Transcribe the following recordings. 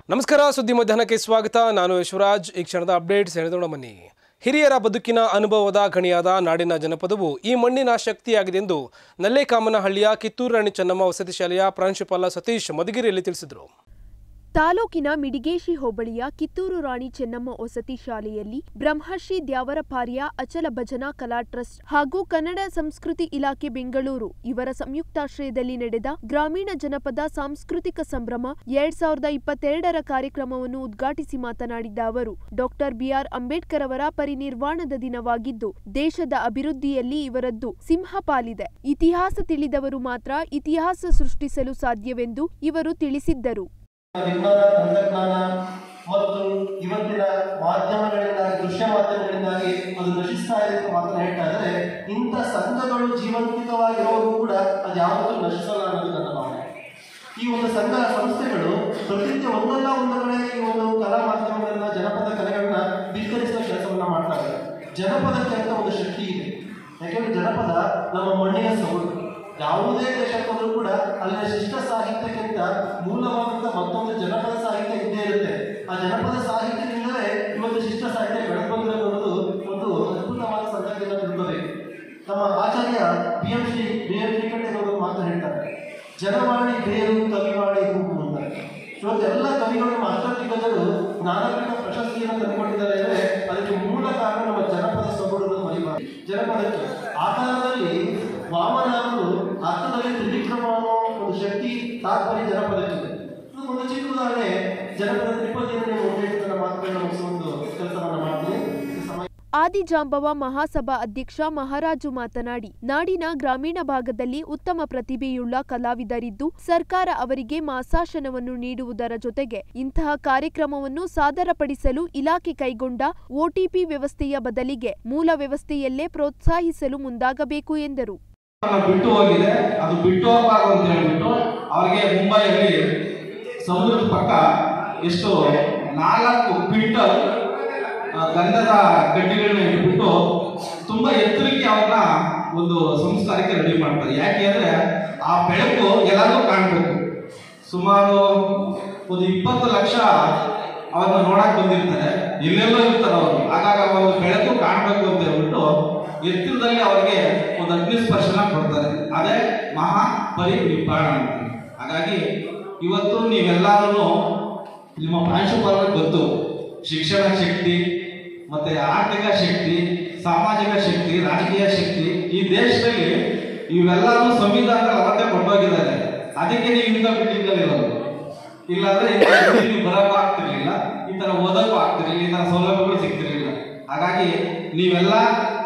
ನಮಸ್ಕಾರ ಸುದ್ದಿ ಮಧ್ಯಾಹ್ನಕ್ಕೆ ಸ್ವಾಗತ ನಾನು ಯಶವರಾಜ್ ಈ ಕ್ಷಣದ ಅಪ್ಡೇಟ್ಸ್ ಹೇಳಿದೋಣ ಬನ್ನಿ ಹಿರಿಯರ ಬದುಕಿನ ಅನುಭವದ ಗಣಿಯಾದ ನಾಡಿನ ಜನಪದವು ಈ ಮಣ್ಣಿನ ಶಕ್ತಿಯಾಗಿದೆ ಎಂದು ನಲ್ಲೇಕಾಮನಹಳ್ಳಿಯ ಕಿತ್ತೂರು ರಾಣಿ ಚೆನ್ನಮ್ಮ ವಸತಿ ಶಾಲೆಯ ಪ್ರಾಂಶುಪಾಲ ಸತೀಶ್ ಮಧುಗಿರಿಯಲ್ಲಿ ತಿಳಿಸಿದರು ತಾಲೂಕಿನ ಮಿಡಿಗೇಶಿ ಹೋಬಳಿಯ ಕಿತ್ತೂರು ರಾಣಿ ಚೆನ್ನಮ್ಮ ವಸತಿ ಶಾಲೆಯಲ್ಲಿ ಬ್ರಹ್ಮರ್ಷಿ ದ್ಯಾವರಪಾರ್ಯ ಅಚಲ ಭಜನಾ ಕಲಾ ಟ್ರಸ್ಟ್ ಹಾಗೂ ಕನ್ನಡ ಸಂಸ್ಕೃತಿ ಇಲಾಖೆ ಬೆಂಗಳೂರು ಇವರ ಸಂಯುಕ್ತಾಶ್ರಯದಲ್ಲಿ ನಡೆದ ಗ್ರಾಮೀಣ ಜನಪದ ಸಾಂಸ್ಕೃತಿಕ ಸಂಭ್ರಮ ಎರಡ್ ಸಾವಿರದ ಇಪ್ಪತ್ತೆರಡರ ಕಾರ್ಯಕ್ರಮವನ್ನು ಉದ್ಘಾಟಿಸಿ ಮಾತನಾಡಿದ ಅವರು ಡಾಕ್ಟರ್ ಬಿಆರ್ ಅಂಬೇಡ್ಕರ್ ಅವರ ಪರಿನಿರ್ವಾಣದ ದಿನವಾಗಿದ್ದು ದೇಶದ ಅಭಿವೃದ್ಧಿಯಲ್ಲಿ ಇವರದ್ದು ಸಿಂಹಪಾಲಿದೆ ಇತಿಹಾಸ ತಿಳಿದವರು ಮಾತ್ರ ಇತಿಹಾಸ ಸೃಷ್ಟಿಸಲು ಸಾಧ್ಯವೆಂದು ಇವರು ತಿಳಿಸಿದ್ದರು ವಿಜ್ಞಾನ ತಂತ್ರಜ್ಞಾನ ಮತ್ತು ಇವತ್ತಿನ ಮಾಧ್ಯಮಗಳಿಂದಾಗಿ ದೃಶ್ಯ ಮಾಧ್ಯಮಗಳಿಂದಾಗಿ ಅದು ನಶಿಸ್ತಾ ಇದೆ ಅಂತ ಮಾತನ್ನ ಹೇಳ್ತಾ ಇದ್ದಾರೆ ಇಂಥ ಸಂಘಗಳು ಜೀವಂತಿಕವಾಗಿರೋರು ಕೂಡ ಅದು ಯಾವತ್ತೂ ನಶಿಸಲ್ಲ ಅನ್ನೋದು ನನ್ನ ಭಾವನೆ ಈ ಒಂದು ಸಂಘ ಸಂಸ್ಥೆಗಳು ಪ್ರತಿನಿತ್ಯ ಒಂದಲ್ಲ ಒಂದು ಕಡೆ ಈ ಒಂದು ಕಲಾ ಮಾಧ್ಯಮಗಳನ್ನ ಜನಪದ ಕಲೆಗಳನ್ನ ಬಿತ್ತರಿಸುವ ಕೆಲಸವನ್ನ ಮಾಡ್ತಾ ಇದ್ದಾರೆ ಜನಪದಕ್ಕೆ ಅಂತ ಒಂದು ಶಕ್ತಿ ಇದೆ ಯಾಕೆಂದ್ರೆ ಜನಪದ ನಮ್ಮ ಮಣ್ಣಿನ ಸೊಗಡು ಯಾವುದೇ ದೇಶಕ್ಕೆ ಹೋದ್ರೂ ಕೂಡ ಅಲ್ಲಿನ ಶಿಷ್ಟ ಸಾಹಿತ್ಯಕ್ಕಿಂತ ಮೂಲವಾದಂಥ ಮತ್ತೊಂದು ಜನಪದ ಸಾಹಿತ್ಯ ಇದ್ದೇ ಇರುತ್ತೆ ಆ ಜನಪದ ಸಾಹಿತ್ಯದಿಂದಲೇ ಇವತ್ತು ಶಿಷ್ಟ ಸಾಹಿತ್ಯ ಬೆಳೆದು ಬಂದಿರೋದು ಅನ್ನೋದು ಒಂದು ಅದ್ಭುತವಾದ ಸಂಗತಿಯನ್ನು ತಿಳ್ಕೋಬೇಕು ನಮ್ಮ Acharya B M Shri B M ಶ್ರೀಕಂಠೇಗೌಡರು ಮಾತು ಹೇಳ್ತಾರೆ ಜನವಾಣಿ ಬೇರು ಕವಿವಾಣಿ ಹೂವು ಅಂತಾರೆ ಇವತ್ತು ಎಲ್ಲ ಕವಿಗಳು ನಮ್ಮ ಅಷ್ಟದಿಗ್ಗಜರು ಜ್ಞಾನಪೀಠ ಪ್ರಶಸ್ತಿಯನ್ನು ತಂದುಕೊಟ್ಟಿದ್ದಾರೆ ಅಂದರೆ ಅದಕ್ಕೆ ಮೂಲ ಕಾರಣ ನಮ್ಮ ಜನಪದ ಸೊಗಡು ಮರಿಬಾರದು ಜನಪದಕ್ಕೆ ಆ ಕಾಲದಲ್ಲಿ ವಾಮನರು ಅರ್ಥದಲ್ಲಿ ತ್ರಿವಿಕ್ರಮ ಅನ್ನೋ ಒಂದು ಶಕ್ತಿ ತಾತ್ಪರ್ಯ ಜನಪದಕ್ಕಿದೆ ಇದು ಒಂದು ಚಿಕ್ಕ ಉದಾಹರಣೆ ಜನಪದ ತ್ರಿಪದಿಯನ್ನು ಮುಂದಿಟ್ಟು ಮಾತುಗಳನ್ನ ಮುಗಿಸುವ ಒಂದು ಕೆಲಸವನ್ನ ಮಾಡ್ತೀನಿ ಈ ಸಮಯ ಆದಿಜಾಂಬವ ಮಹಾಸಭಾ ಅಧ್ಯಕ್ಷ ಮಹಾರಾಜು ಮಾತನಾಡಿ ನಾಡಿನ ಗ್ರಾಮೀಣ ಭಾಗದಲ್ಲಿ ಉತ್ತಮ ಪ್ರತಿಭೆಯುಳ್ಳ ಕಲಾವಿದರಿದ್ದು ಸರ್ಕಾರ ಅವರಿಗೆ ಮಾಸಾಶನವನ್ನು ನೀಡುವುದರ ಜೊತೆಗೆ ಇಂತಹ ಕಾರ್ಯಕ್ರಮವನ್ನು ಸಾದರಪಡಿಸಲು ಇಲಾಖೆ ಕೈಗೊಂಡ ಒಟಿಪಿ ವ್ಯವಸ್ಥೆಯ ಬದಲಿಗೆ ಮೂಲ ವ್ಯವಸ್ಥೆಯಲ್ಲೇ ಪ್ರೋತ್ಸಾಹಿಸಲು ಮುಂದಾಗಬೇಕು ಎಂದರು ಅನ್ನ ಬಿಟ್ಟು ಹೋಗಿದೆ ಅದು ಬಿಟ್ಟು ಹೋಗಬಾರ್ದು ಅಂತ ಹೇಳ್ಬಿಟ್ಟು ಅವ್ರಿಗೆ ಮುಂಬೈಯಲ್ಲಿ ಸಮುದ್ರದ ಪಕ್ಕ ಎಷ್ಟು ನಾಲ್ಕು ಕ್ವಿಂಟಲ್ ಆ, ಗಂಧದ ಗಡ್ಡಿಗಳನ್ನ ಇಟ್ಬಿಟ್ಟು ತುಂಬಾ ಎತ್ತರಕ್ಕೆ ಅವ್ರನ್ನ ಒಂದು ಸಂಸ್ಕಾರಕ್ಕೆ ರೆಡಿ ಮಾಡ್ತಾರೆ ಯಾಕೆ ಅಂದ್ರೆ ಆ ಬೆಳಕು ಎಲ್ಲರೂ ಕಾಣಬೇಕು ಸುಮಾರು ಒಂದು ಇಪ್ಪತ್ತು ಲಕ್ಷ ಅವ್ರನ್ನ ನೋಡಕ್ ಬಂದಿರ್ತಾರೆ ಎಲ್ಲೆಲ್ಲೋ ಇರ್ತಾರೆ ಅವರು ಆಗಾಗ ಒಂದು ಬೆಳಕು ಕಾಣಬೇಕು ಅಂತ ಹೇಳ್ಬಿಟ್ಟು ಎತ್ತರದಲ್ಲಿ ಅವರಿಗೆ ಒಂದು ಅಗ್ನಿ ಸ್ಪರ್ಶನ ಕೊಡ್ತಾರೆ ಅದೇ ಮಹಾ ಪರಿನಿಬ್ಬಾಣ ಅಂತ ಹಾಗಾಗಿ ಇವತ್ತು ನೀವೆಲ್ಲರೂ ನಿಮ್ಮ ಪ್ರಾಂಶುಪಾಲರಿಗೆ ಗೊತ್ತು ಶಿಕ್ಷಣ ಶಕ್ತಿ ಮತ್ತೆ ಆರ್ಥಿಕ ಶಕ್ತಿ ಸಾಮಾಜಿಕ ಶಕ್ತಿ ರಾಜಕೀಯ ಶಕ್ತಿ ಈ ದೇಶದಲ್ಲಿ ಇವೆಲ್ಲರೂ ಸಂವಿಧಾನದಲ್ಲಿ ಅವತ್ತೇ ಕೊಟ್ಟೋಗಿದ್ದಾರೆ ಅದಕ್ಕೆ ನೀವು ಇಂಥ ಬಿಲ್ಡಿಂಗ್ ಅಲ್ಲಿ ಇರೋದು ಇಲ್ಲಾಂದ್ರೆ ಇಂಥ ಬಿಲ್ಡಿಂಗ್ ನೀವು ಬರೋಕ್ಕೂ ಆಗ್ತಿರ್ಲಿಲ್ಲ ಈ ತರ ಓದೋಕ್ಕೂ ಆಗ್ತಿರ್ಲಿಲ್ಲ ಈ ತರ ಸೌಲಭ್ಯಗಳು ಸಿಗ್ತಿರ್ಲಿಲ್ಲ ಹಾಗಾಗಿ ನೀವೆಲ್ಲ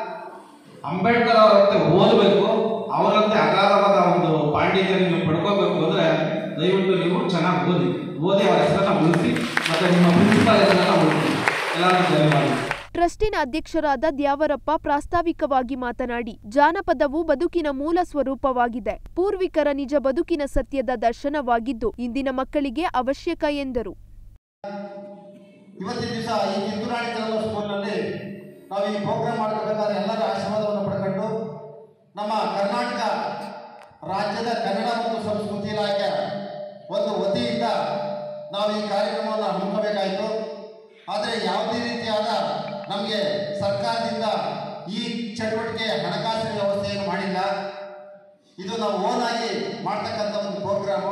ಅಂಬೇಡ್ಕರ್ ಅವರಂತೆ ಓದಬೇಕು ಅವರಂತೆ ಅಗಾಧವಾದ ಒಂದು ಪಾಂಡಿತ್ಯ ನೀವು ಪಡ್ಕೋಬೇಕು ಅಂದ್ರೆ ದಯವಿಟ್ಟು ನೀವು ಚೆನ್ನಾಗಿ ಓದಿ ಓದಿ ಅವರ ಹೆಸರನ್ನ ಉಳಿಸಿ ಮತ್ತೆ ನಿಮ್ಮ ಪ್ರಿನ್ಸಿಪಾಲ್ ಹೆಸರನ್ನ ಉಳಿಸಿ ಎಲ್ಲರಿಗೂ ಧನ್ಯವಾದ ಟ್ರಸ್ಟಿನ ಅಧ್ಯಕ್ಷರಾದ ದ್ಯಾವರಪ್ಪ ಪ್ರಾಸ್ತಾವಿಕವಾಗಿ ಮಾತನಾಡಿ ಜಾನಪದವು ಬದುಕಿನ ಮೂಲ ಸ್ವರೂಪವಾಗಿದೆ ಪೂರ್ವಿಕರ ನಿಜ ಬದುಕಿನ ಸತ್ಯದ ದರ್ಶನವಾಗಿದ್ದು ಇಂದಿನ ಮಕ್ಕಳಿಗೆ ಅವಶ್ಯಕ ಎಂದರು ಇವತ್ತಿನ ದಿವಸ ಈ ಕಿತ್ತೂರಾಣಿ ಕನ್ನಡ ಸ್ಕೂಲ್ನಲ್ಲಿ ನಾವು ಈ ಪ್ರೋಗ್ರಾಮ್ ಮಾಡ್ಕೋಬೇಕಾದ್ರೆ ಎಲ್ಲರ ಆಶೀರ್ವಾದವನ್ನು ಪಡ್ಕೊಂಡು ನಮ್ಮ ಕರ್ನಾಟಕ ರಾಜ್ಯದ ಕನ್ನಡ ಮತ್ತು ಸಂಸ್ಕೃತಿ ಇಲಾಖೆ ಒಂದು ವತಿಯಿಂದ ನಾವು ಈ ಕಾರ್ಯಕ್ರಮವನ್ನು ಹಮ್ಮಿಕೋಬೇಕಾಯಿತು ಆದರೆ ಯಾವುದೇ ರೀತಿಯಾದ ನಮಗೆ ಸರ್ಕಾರದಿಂದ ಈ ಚಟುವಟಿಕೆ ಹಣಕಾಸಿನ ವ್ಯವಸ್ಥೆಯನ್ನು ಮಾಡಿಲ್ಲ ಇದು ನಾವು ಓನ್ ಆಗಿ ಮಾಡ್ತಕ್ಕಂಥ ಒಂದು ಪ್ರೋಗ್ರಾಮು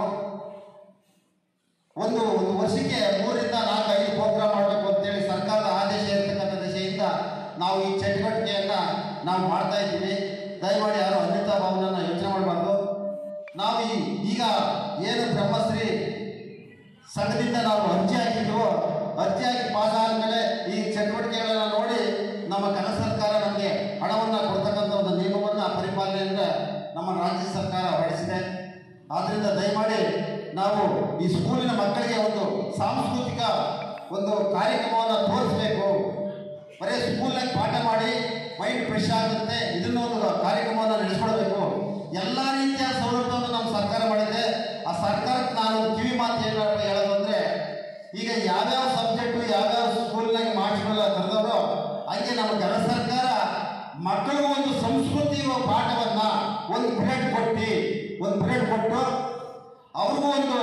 ಒಂದು ಒಂದು ವರ್ಷಕ್ಕೆ ಮೂರರಿಂದ ನಾಲ್ಕು ಐದು ಪ್ರೋಗ್ರಾಮ್ ಮಾಡಬೇಕು ಅಂತೇಳಿ ಸರ್ಕಾರದ ಆದೇಶ ಇರತಕ್ಕಂಥ ದಿಶೆಯಿಂದ ನಾವು ಈ ಚಟುವಟಿಕೆಯನ್ನ ನಾವು ಮಾಡ್ತಾ ಇದ್ದೀವಿ ದಯಮಾಡಿ ಯಾರು ಅನ್ಯತಾ ಭಾವನನ್ನ ಯೋಚನೆ ಮಾಡಬಾರ್ದು ನಾವು ಈ ಈಗ ಏನು ಬ್ರಹ್ಮಶ್ರೀ ಸಂಘದಿಂದ ನಾವು ಅರ್ಜಿ ಹಾಕಿದ್ವು ಅರ್ಜಿ ಹಾಕಿ ಪಾಸ್ ಆದಮೇಲೆ ಈ ಚಟುವಟಿಕೆಗಳನ್ನ ನೋಡಿ ನಮ್ಮ ಕನ್ನಡ ಸರ್ಕಾರ ನಮಗೆ ಹಣವನ್ನು ಕೊಡ್ತಕ್ಕಂಥ ಒಂದು ನಿಯಮವನ್ನು ಪರಿಪಾಲನೆಯಿಂದ ನಮ್ಮ ರಾಜ್ಯ ಸರ್ಕಾರ ಹೊರಡಿಸಿದೆ ಆದ್ದರಿಂದ ದಯಮಾಡಿ ನಾವು ಈ ಸ್ಕೂಲಿನ ಮಕ್ಕಳಿಗೆ ಒಂದು ಸಾಂಸ್ಕೃತಿಕ ಒಂದು ಕಾರ್ಯಕ್ರಮವನ್ನು ತೋರಿಸಬೇಕು ಬರೀ ಸ್ಕೂಲ್ನಾಗ ಪಾಠ ಮಾಡಿ ಮೈಂಡ್ ಫ್ರೆಶ್ ಆಗುತ್ತೆ ಇದನ್ನ ಒಂದು ಕಾರ್ಯಕ್ರಮವನ್ನು ನಡೆಸ್ಕೊಳ್ಬೇಕು ಎಲ್ಲ ರೀತಿಯ ಸೌಲಭ್ಯವನ್ನು ನಮ್ಮ ಸರ್ಕಾರ ಮಾಡಿದೆ ಆ ಸರ್ಕಾರಕ್ಕೆ ನಾನು ಒಂದು ಕಿವಿ ಮಾತು ಏನಪ್ಪ ಹೇಳೋದು ಅಂದ್ರೆ ಈಗ ಯಾವ್ಯಾವ ಸಬ್ಜೆಕ್ಟು ಯಾವ್ಯಾವ ಸ್ಕೂಲ್ನಾಗ ಮಾಡಿಸ್ಕೊಳ್ಳೋ ಕರೆದವರು ಹಂಗೆ ನಮ್ಮ ಕನ್ನಡ ಸರ್ಕಾರ ಮಕ್ಕಳಿಗೂ ಒಂದು ಸಂಸ್ಕೃತಿ ಪಾಠವನ್ನ ಒಂದು ಪಿರಿಯಡ್ ಕೊಟ್ಟು ಒಂದು ಪಿರಿಯಡ್ ಕೊಟ್ಟು ಅವ್ರಿಗೂ ಒಂದು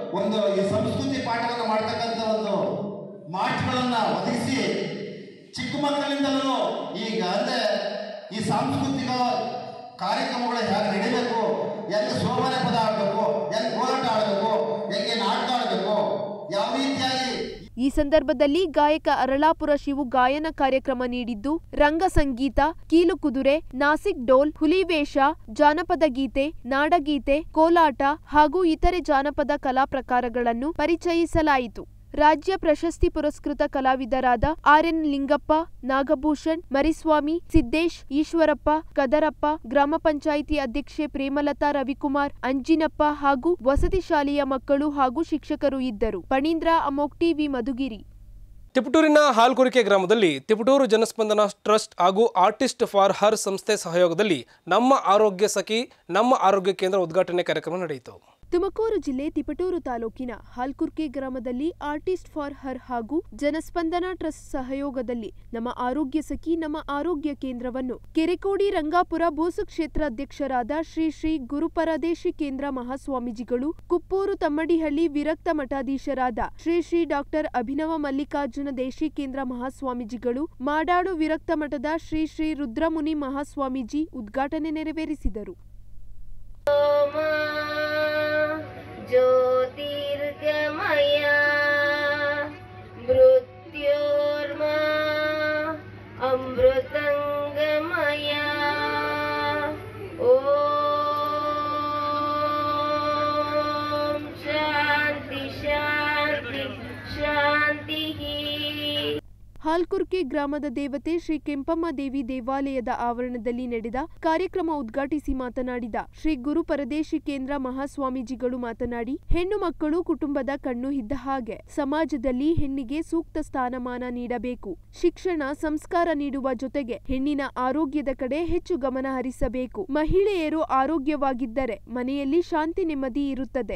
ಒಂದು ಈ ಸಂಸ್ಕೃತಿ ಪಾಠವನ್ನು ಮಾಡ್ತಕ್ಕಂಥ ಒಂದು ಮಾರ್ಟ್ಗಳನ್ನ ಒದಗಿಸಿ ಚಿಕ್ಕ ಮಕ್ಕಳಿಂದಲೂ ಈಗ ಅಂದ್ರೆ ಈ ಸಾಂಸ್ಕೃತಿಕ ಕಾರ್ಯಕ್ರಮಗಳು ಹೇಗೆ ನಡಿಬೇಕು ಹೆಂಗೆ ಸೋಮನೆ ಪದ ಆಡಬೇಕು ಹೆಂಗೆ ಹೋರಾಟ ಆಡಬೇಕು ಹೆಂಗೆ ನಾಟಕ ಆಡಬೇಕು ಯಾವ ರೀತಿಯಾಗಿ ಈ ಸಂದರ್ಭದಲ್ಲಿ ಗಾಯಕ ಅರಳಾಪುರ ಶಿವು ಗಾಯನ ಕಾರ್ಯಕ್ರಮ ನೀಡಿದ್ದು ರಂಗ ಸಂಗೀತ ಕೀಲು ಕುದುರೆ ನಾಸಿಕ್ ಡೋಲ್ ಹುಲಿವೇಷ ಜಾನಪದ ಗೀತೆ ನಾಡಗೀತೆ ಕೋಲಾಟ ಹಾಗೂ ಇತರೆ ಜಾನಪದ ಕಲಾ ಪ್ರಕಾರಗಳನ್ನು ಪರಿಚಯಿಸಲಾಯಿತು ರಾಜ್ಯ ಪ್ರಶಸ್ತಿ ಪುರಸ್ಕೃತ ಕಲಾವಿದರಾದ ಆರ್ಎನ್ ಲಿಂಗಪ್ಪ ನಾಗಭೂಷಣ್ ಮರಿಸ್ವಾಮಿ ಸಿದ್ದೇಶ್ ಈಶ್ವರಪ್ಪ ಕದರಪ್ಪ ಗ್ರಾಮ ಪಂಚಾಯಿತಿ ಅಧ್ಯಕ್ಷೆ ಪ್ರೇಮಲತಾ ರವಿಕುಮಾರ್ ಅಂಜಿನಪ್ಪ ಹಾಗೂ ವಸತಿ ಶಾಲೆಯ ಮಕ್ಕಳು ಹಾಗೂ ಶಿಕ್ಷಕರು ಇದ್ದರು ಪಣೀಂದ್ರ ಅಮೋಕ್ ಟಿವಿ ಮಧುಗಿರಿ ತಿಪಟೂರಿನ ಹಾಲ್ಕುರಿಕೆ ಗ್ರಾಮದಲ್ಲಿ ತಿಪಟೂರು ಜನಸ್ಪಂದನ ಟ್ರಸ್ಟ್ ಹಾಗೂ ಆರ್ಟಿಸ್ಟ್ ಫಾರ್ ಹರ್ ಸಂಸ್ಥೆ ಸಹಯೋಗದಲ್ಲಿ ನಮ್ಮ ಆರೋಗ್ಯ ಸಖಿ ನಮ್ಮ ಆರೋಗ್ಯ ಕೇಂದ್ರ ಉದ್ಘಾಟನೆ ಕಾರ್ಯಕ್ರಮ ನಡೆಯಿತು ತುಮಕೂರು ಜಿಲ್ಲೆ ತಿಪಟೂರು ತಾಲೂಕಿನ ಹಾಲ್ಕುರ್ಕೆ ಗ್ರಾಮದಲ್ಲಿ ಆರ್ಟಿಸ್ಟ್ ಫಾರ್ ಹರ್ ಹಾಗೂ ಜನಸ್ಪಂದನ ಟ್ರಸ್ಟ್ ಸಹಯೋಗದಲ್ಲಿ ನಮ್ಮ ಆರೋಗ್ಯ ಸಖಿ ನಮ್ಮ ಆರೋಗ್ಯ ಕೇಂದ್ರವನ್ನು ಕೆರೆಕೋಡಿ ರಂಗಾಪುರ ಬೂಸು ಕ್ಷೇತ್ರ ಅಧ್ಯಕ್ಷರಾದ ಶ್ರೀ ಶ್ರೀ ಗುರುಪರದೇಶಿ ಕೇಂದ್ರ ಮಹಾಸ್ವಾಮೀಜಿಗಳು ಕುಪ್ಪೂರು ತಮ್ಮಡಿಹಳ್ಳಿ ವಿರಕ್ತ ಮಠಾಧೀಶರಾದ ಶ್ರೀ ಶ್ರೀ ಡಾಕ್ಟರ್ ಅಭಿನವ ಮಲ್ಲಿಕಾರ್ಜುನ ದೇಶಿ ಕೇಂದ್ರ ಮಹಾಸ್ವಾಮೀಜಿಗಳು ಮಾಡಾಡು ವಿರಕ್ತ ಮಠದ ಶ್ರೀ ಶ್ರೀ ರುದ್ರಮುನಿ ಮಹಾಸ್ವಾಮೀಜಿ ಉದ್ಘಾಟನೆ ನೆರವೇರಿಸಿದರು ज्योतिर्गमया मृत्योर्मा अमृतङ्गमया ॐ शान्ति शान्ति शान्तिः ಹಾಲ್ಕುರ್ಕೆ ಗ್ರಾಮದ ದೇವತೆ ಶ್ರೀ ಕೆಂಪಮ್ಮ ದೇವಿ ದೇವಾಲಯದ ಆವರಣದಲ್ಲಿ ನಡೆದ ಕಾರ್ಯಕ್ರಮ ಉದ್ಘಾಟಿಸಿ ಮಾತನಾಡಿದ ಶ್ರೀ ಗುರು ಪರದೇಶಿ ಕೇಂದ್ರ ಮಹಾಸ್ವಾಮೀಜಿಗಳು ಮಾತನಾಡಿ ಹೆಣ್ಣು ಮಕ್ಕಳು ಕುಟುಂಬದ ಕಣ್ಣು ಇದ್ದ ಹಾಗೆ ಸಮಾಜದಲ್ಲಿ ಹೆಣ್ಣಿಗೆ ಸೂಕ್ತ ಸ್ಥಾನಮಾನ ನೀಡಬೇಕು ಶಿಕ್ಷಣ ಸಂಸ್ಕಾರ ನೀಡುವ ಜೊತೆಗೆ ಹೆಣ್ಣಿನ ಆರೋಗ್ಯದ ಕಡೆ ಹೆಚ್ಚು ಗಮನ ಹರಿಸಬೇಕು ಮಹಿಳೆಯರು ಆರೋಗ್ಯವಾಗಿದ್ದರೆ ಮನೆಯಲ್ಲಿ ಶಾಂತಿ ನೆಮ್ಮದಿ ಇರುತ್ತದೆ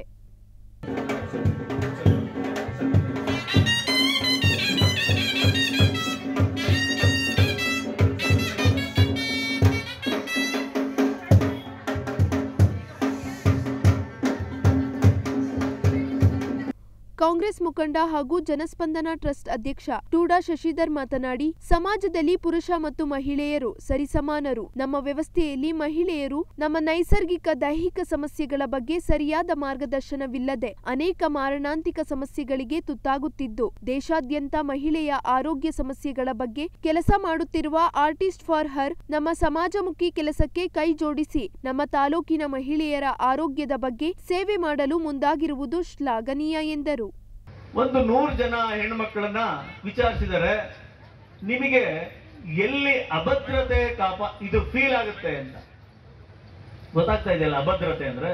ಕಾಂಗ್ರೆಸ್ ಮುಖಂಡ ಹಾಗೂ ಜನಸ್ಪಂದನ ಟ್ರಸ್ಟ್ ಅಧ್ಯಕ್ಷ ಟೂಡಾ ಶಶಿಧರ್ ಮಾತನಾಡಿ ಸಮಾಜದಲ್ಲಿ ಪುರುಷ ಮತ್ತು ಮಹಿಳೆಯರು ಸರಿಸಮಾನರು ನಮ್ಮ ವ್ಯವಸ್ಥೆಯಲ್ಲಿ ಮಹಿಳೆಯರು ನಮ್ಮ ನೈಸರ್ಗಿಕ ದೈಹಿಕ ಸಮಸ್ಯೆಗಳ ಬಗ್ಗೆ ಸರಿಯಾದ ಮಾರ್ಗದರ್ಶನವಿಲ್ಲದೆ ಅನೇಕ ಮಾರಣಾಂತಿಕ ಸಮಸ್ಯೆಗಳಿಗೆ ತುತ್ತಾಗುತ್ತಿದ್ದು ದೇಶಾದ್ಯಂತ ಮಹಿಳೆಯ ಆರೋಗ್ಯ ಸಮಸ್ಯೆಗಳ ಬಗ್ಗೆ ಕೆಲಸ ಮಾಡುತ್ತಿರುವ ಆರ್ಟಿಸ್ಟ್ ಫಾರ್ ಹರ್ ನಮ್ಮ ಸಮಾಜಮುಖಿ ಕೆಲಸಕ್ಕೆ ಕೈ ಜೋಡಿಸಿ ನಮ್ಮ ತಾಲೂಕಿನ ಮಹಿಳೆಯರ ಆರೋಗ್ಯದ ಬಗ್ಗೆ ಸೇವೆ ಮಾಡಲು ಮುಂದಾಗಿರುವುದು ಶ್ಲಾಘನೀಯ ಎಂದರು ಒಂದು ನೂರು ಜನ ಹೆಣ್ಮಕ್ಳನ್ನ ವಿಚಾರಿಸಿದರೆ ನಿಮಗೆ ಎಲ್ಲಿ ಅಭದ್ರತೆ ಕಾಪ ಇದು ಫೀಲ್ ಆಗುತ್ತೆ ಅಂತ ಗೊತ್ತಾಗ್ತಾ ಇದೆಯಲ್ಲ ಅಭದ್ರತೆ ಅಂದ್ರೆ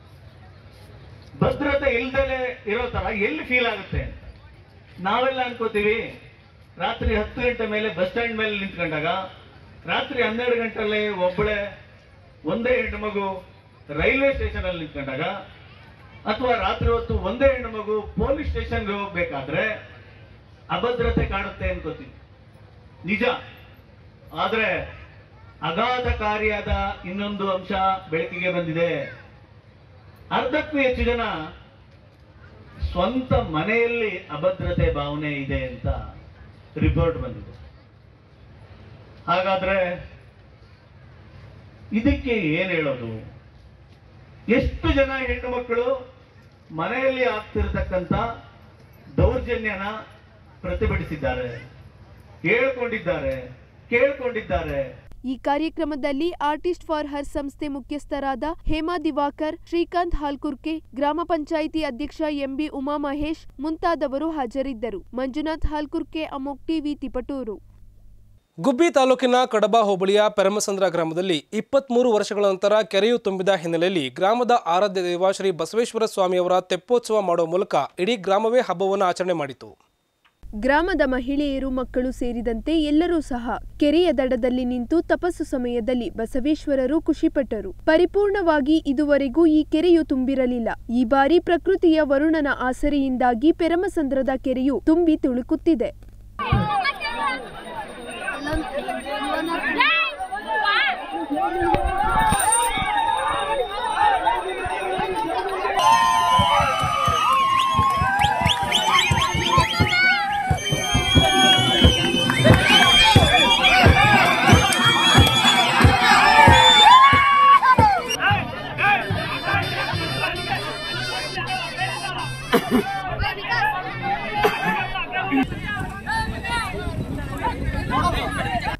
ಭದ್ರತೆ ಇಲ್ದಲೆ ಇರೋ ತರ ಎಲ್ಲಿ ಫೀಲ್ ಆಗುತ್ತೆ ಅಂತ ನಾವೆಲ್ಲ ಅನ್ಕೋತೀವಿ ರಾತ್ರಿ ಹತ್ತು ಗಂಟೆ ಮೇಲೆ ಬಸ್ ಸ್ಟ್ಯಾಂಡ್ ಮೇಲೆ ನಿಂತ್ಕೊಂಡಾಗ ರಾತ್ರಿ ಹನ್ನೆರಡು ಗಂಟೆಯಲ್ಲಿ ಒಬ್ಬಳೆ ಒಂದೇ ಹೆಣ್ಣು ಮಗು ರೈಲ್ವೆ ಸ್ಟೇಷನ್ ಅಲ್ಲಿ ನಿಂತ್ಕೊಂಡಾಗ ಅಥವಾ ರಾತ್ರಿ ಹೊತ್ತು ಒಂದೇ ಹೆಣ್ಣು ಮಗು ಪೊಲೀಸ್ ಸ್ಟೇಷನ್ಗೆ ಹೋಗ್ಬೇಕಾದ್ರೆ ಅಭದ್ರತೆ ಕಾಣುತ್ತೆ ಅನ್ಕೋತೀವಿ ನಿಜ ಆದ್ರೆ ಅಗಾಧಕಾರಿಯಾದ ಇನ್ನೊಂದು ಅಂಶ ಬೆಳಕಿಗೆ ಬಂದಿದೆ ಅರ್ಧಕ್ಕೂ ಹೆಚ್ಚು ಜನ ಸ್ವಂತ ಮನೆಯಲ್ಲಿ ಅಭದ್ರತೆ ಭಾವನೆ ಇದೆ ಅಂತ ರಿಪೋರ್ಟ್ ಬಂದಿದೆ ಹಾಗಾದ್ರೆ ಇದಕ್ಕೆ ಏನ್ ಹೇಳೋದು ಎಷ್ಟು ಜನ ಹೆಣ್ಣು ಮಕ್ಕಳು ಮನೆಯಲ್ಲಿ ಆಗ್ತಿರ್ತಕ್ಕಂಥ ದೌರ್ಜನ್ಯನ ಪ್ರತಿಭಟಿಸಿದ್ದಾರೆ ಹೇಳ್ಕೊಂಡಿದ್ದಾರೆ ಕೇಳ್ಕೊಂಡಿದ್ದಾರೆ ಈ ಕಾರ್ಯಕ್ರಮದಲ್ಲಿ ಆರ್ಟಿಸ್ಟ್ ಫಾರ್ ಹರ್ ಸಂಸ್ಥೆ ಮುಖ್ಯಸ್ಥರಾದ ಹೇಮಾ ದಿವಾಕರ್ ಶ್ರೀಕಾಂತ್ ಹಾಲ್ಕುರ್ಕೆ ಗ್ರಾಮ ಪಂಚಾಯಿತಿ ಅಧ್ಯಕ್ಷ ಎಂಬಿ ಉಮಾ ಮಹೇಶ್ ಮುಂತಾದವರು ಹಾಜರಿದ್ದರು ಮಂಜುನಾಥ್ ಹಾಲ್ಕುರ್ಕೆ ಅಮೋಕ್ ಟಿವಿ ತಿಪಟೂರು ಗುಬ್ಬಿ ತಾಲೂಕಿನ ಕಡಬ ಹೋಬಳಿಯ ಪೆರಮಸಂದ್ರ ಗ್ರಾಮದಲ್ಲಿ ಇಪ್ಪತ್ಮೂರು ವರ್ಷಗಳ ನಂತರ ಕೆರೆಯು ತುಂಬಿದ ಹಿನ್ನೆಲೆಯಲ್ಲಿ ಗ್ರಾಮದ ಆರಾಧ್ಯ ದೈವ ಶ್ರೀ ಬಸವೇಶ್ವರ ಸ್ವಾಮಿಯವರ ತೆಪ್ಪೋತ್ಸವ ಮಾಡುವ ಮೂಲಕ ಇಡೀ ಗ್ರಾಮವೇ ಹಬ್ಬವನ್ನು ಆಚರಣೆ ಮಾಡಿತು ಗ್ರಾಮದ ಮಹಿಳೆಯರು ಮಕ್ಕಳು ಸೇರಿದಂತೆ ಎಲ್ಲರೂ ಸಹ ಕೆರೆಯ ದಡದಲ್ಲಿ ನಿಂತು ತಪಸ್ಸು ಸಮಯದಲ್ಲಿ ಬಸವೇಶ್ವರರು ಖುಷಿಪಟ್ಟರು ಪರಿಪೂರ್ಣವಾಗಿ ಇದುವರೆಗೂ ಈ ಕೆರೆಯು ತುಂಬಿರಲಿಲ್ಲ ಈ ಬಾರಿ ಪ್ರಕೃತಿಯ ವರುಣನ ಆಸರೆಯಿಂದಾಗಿ ಪೆರಮಸಂದ್ರದ ಕೆರೆಯು ತುಂಬಿ ತುಳುಕುತ್ತಿದೆ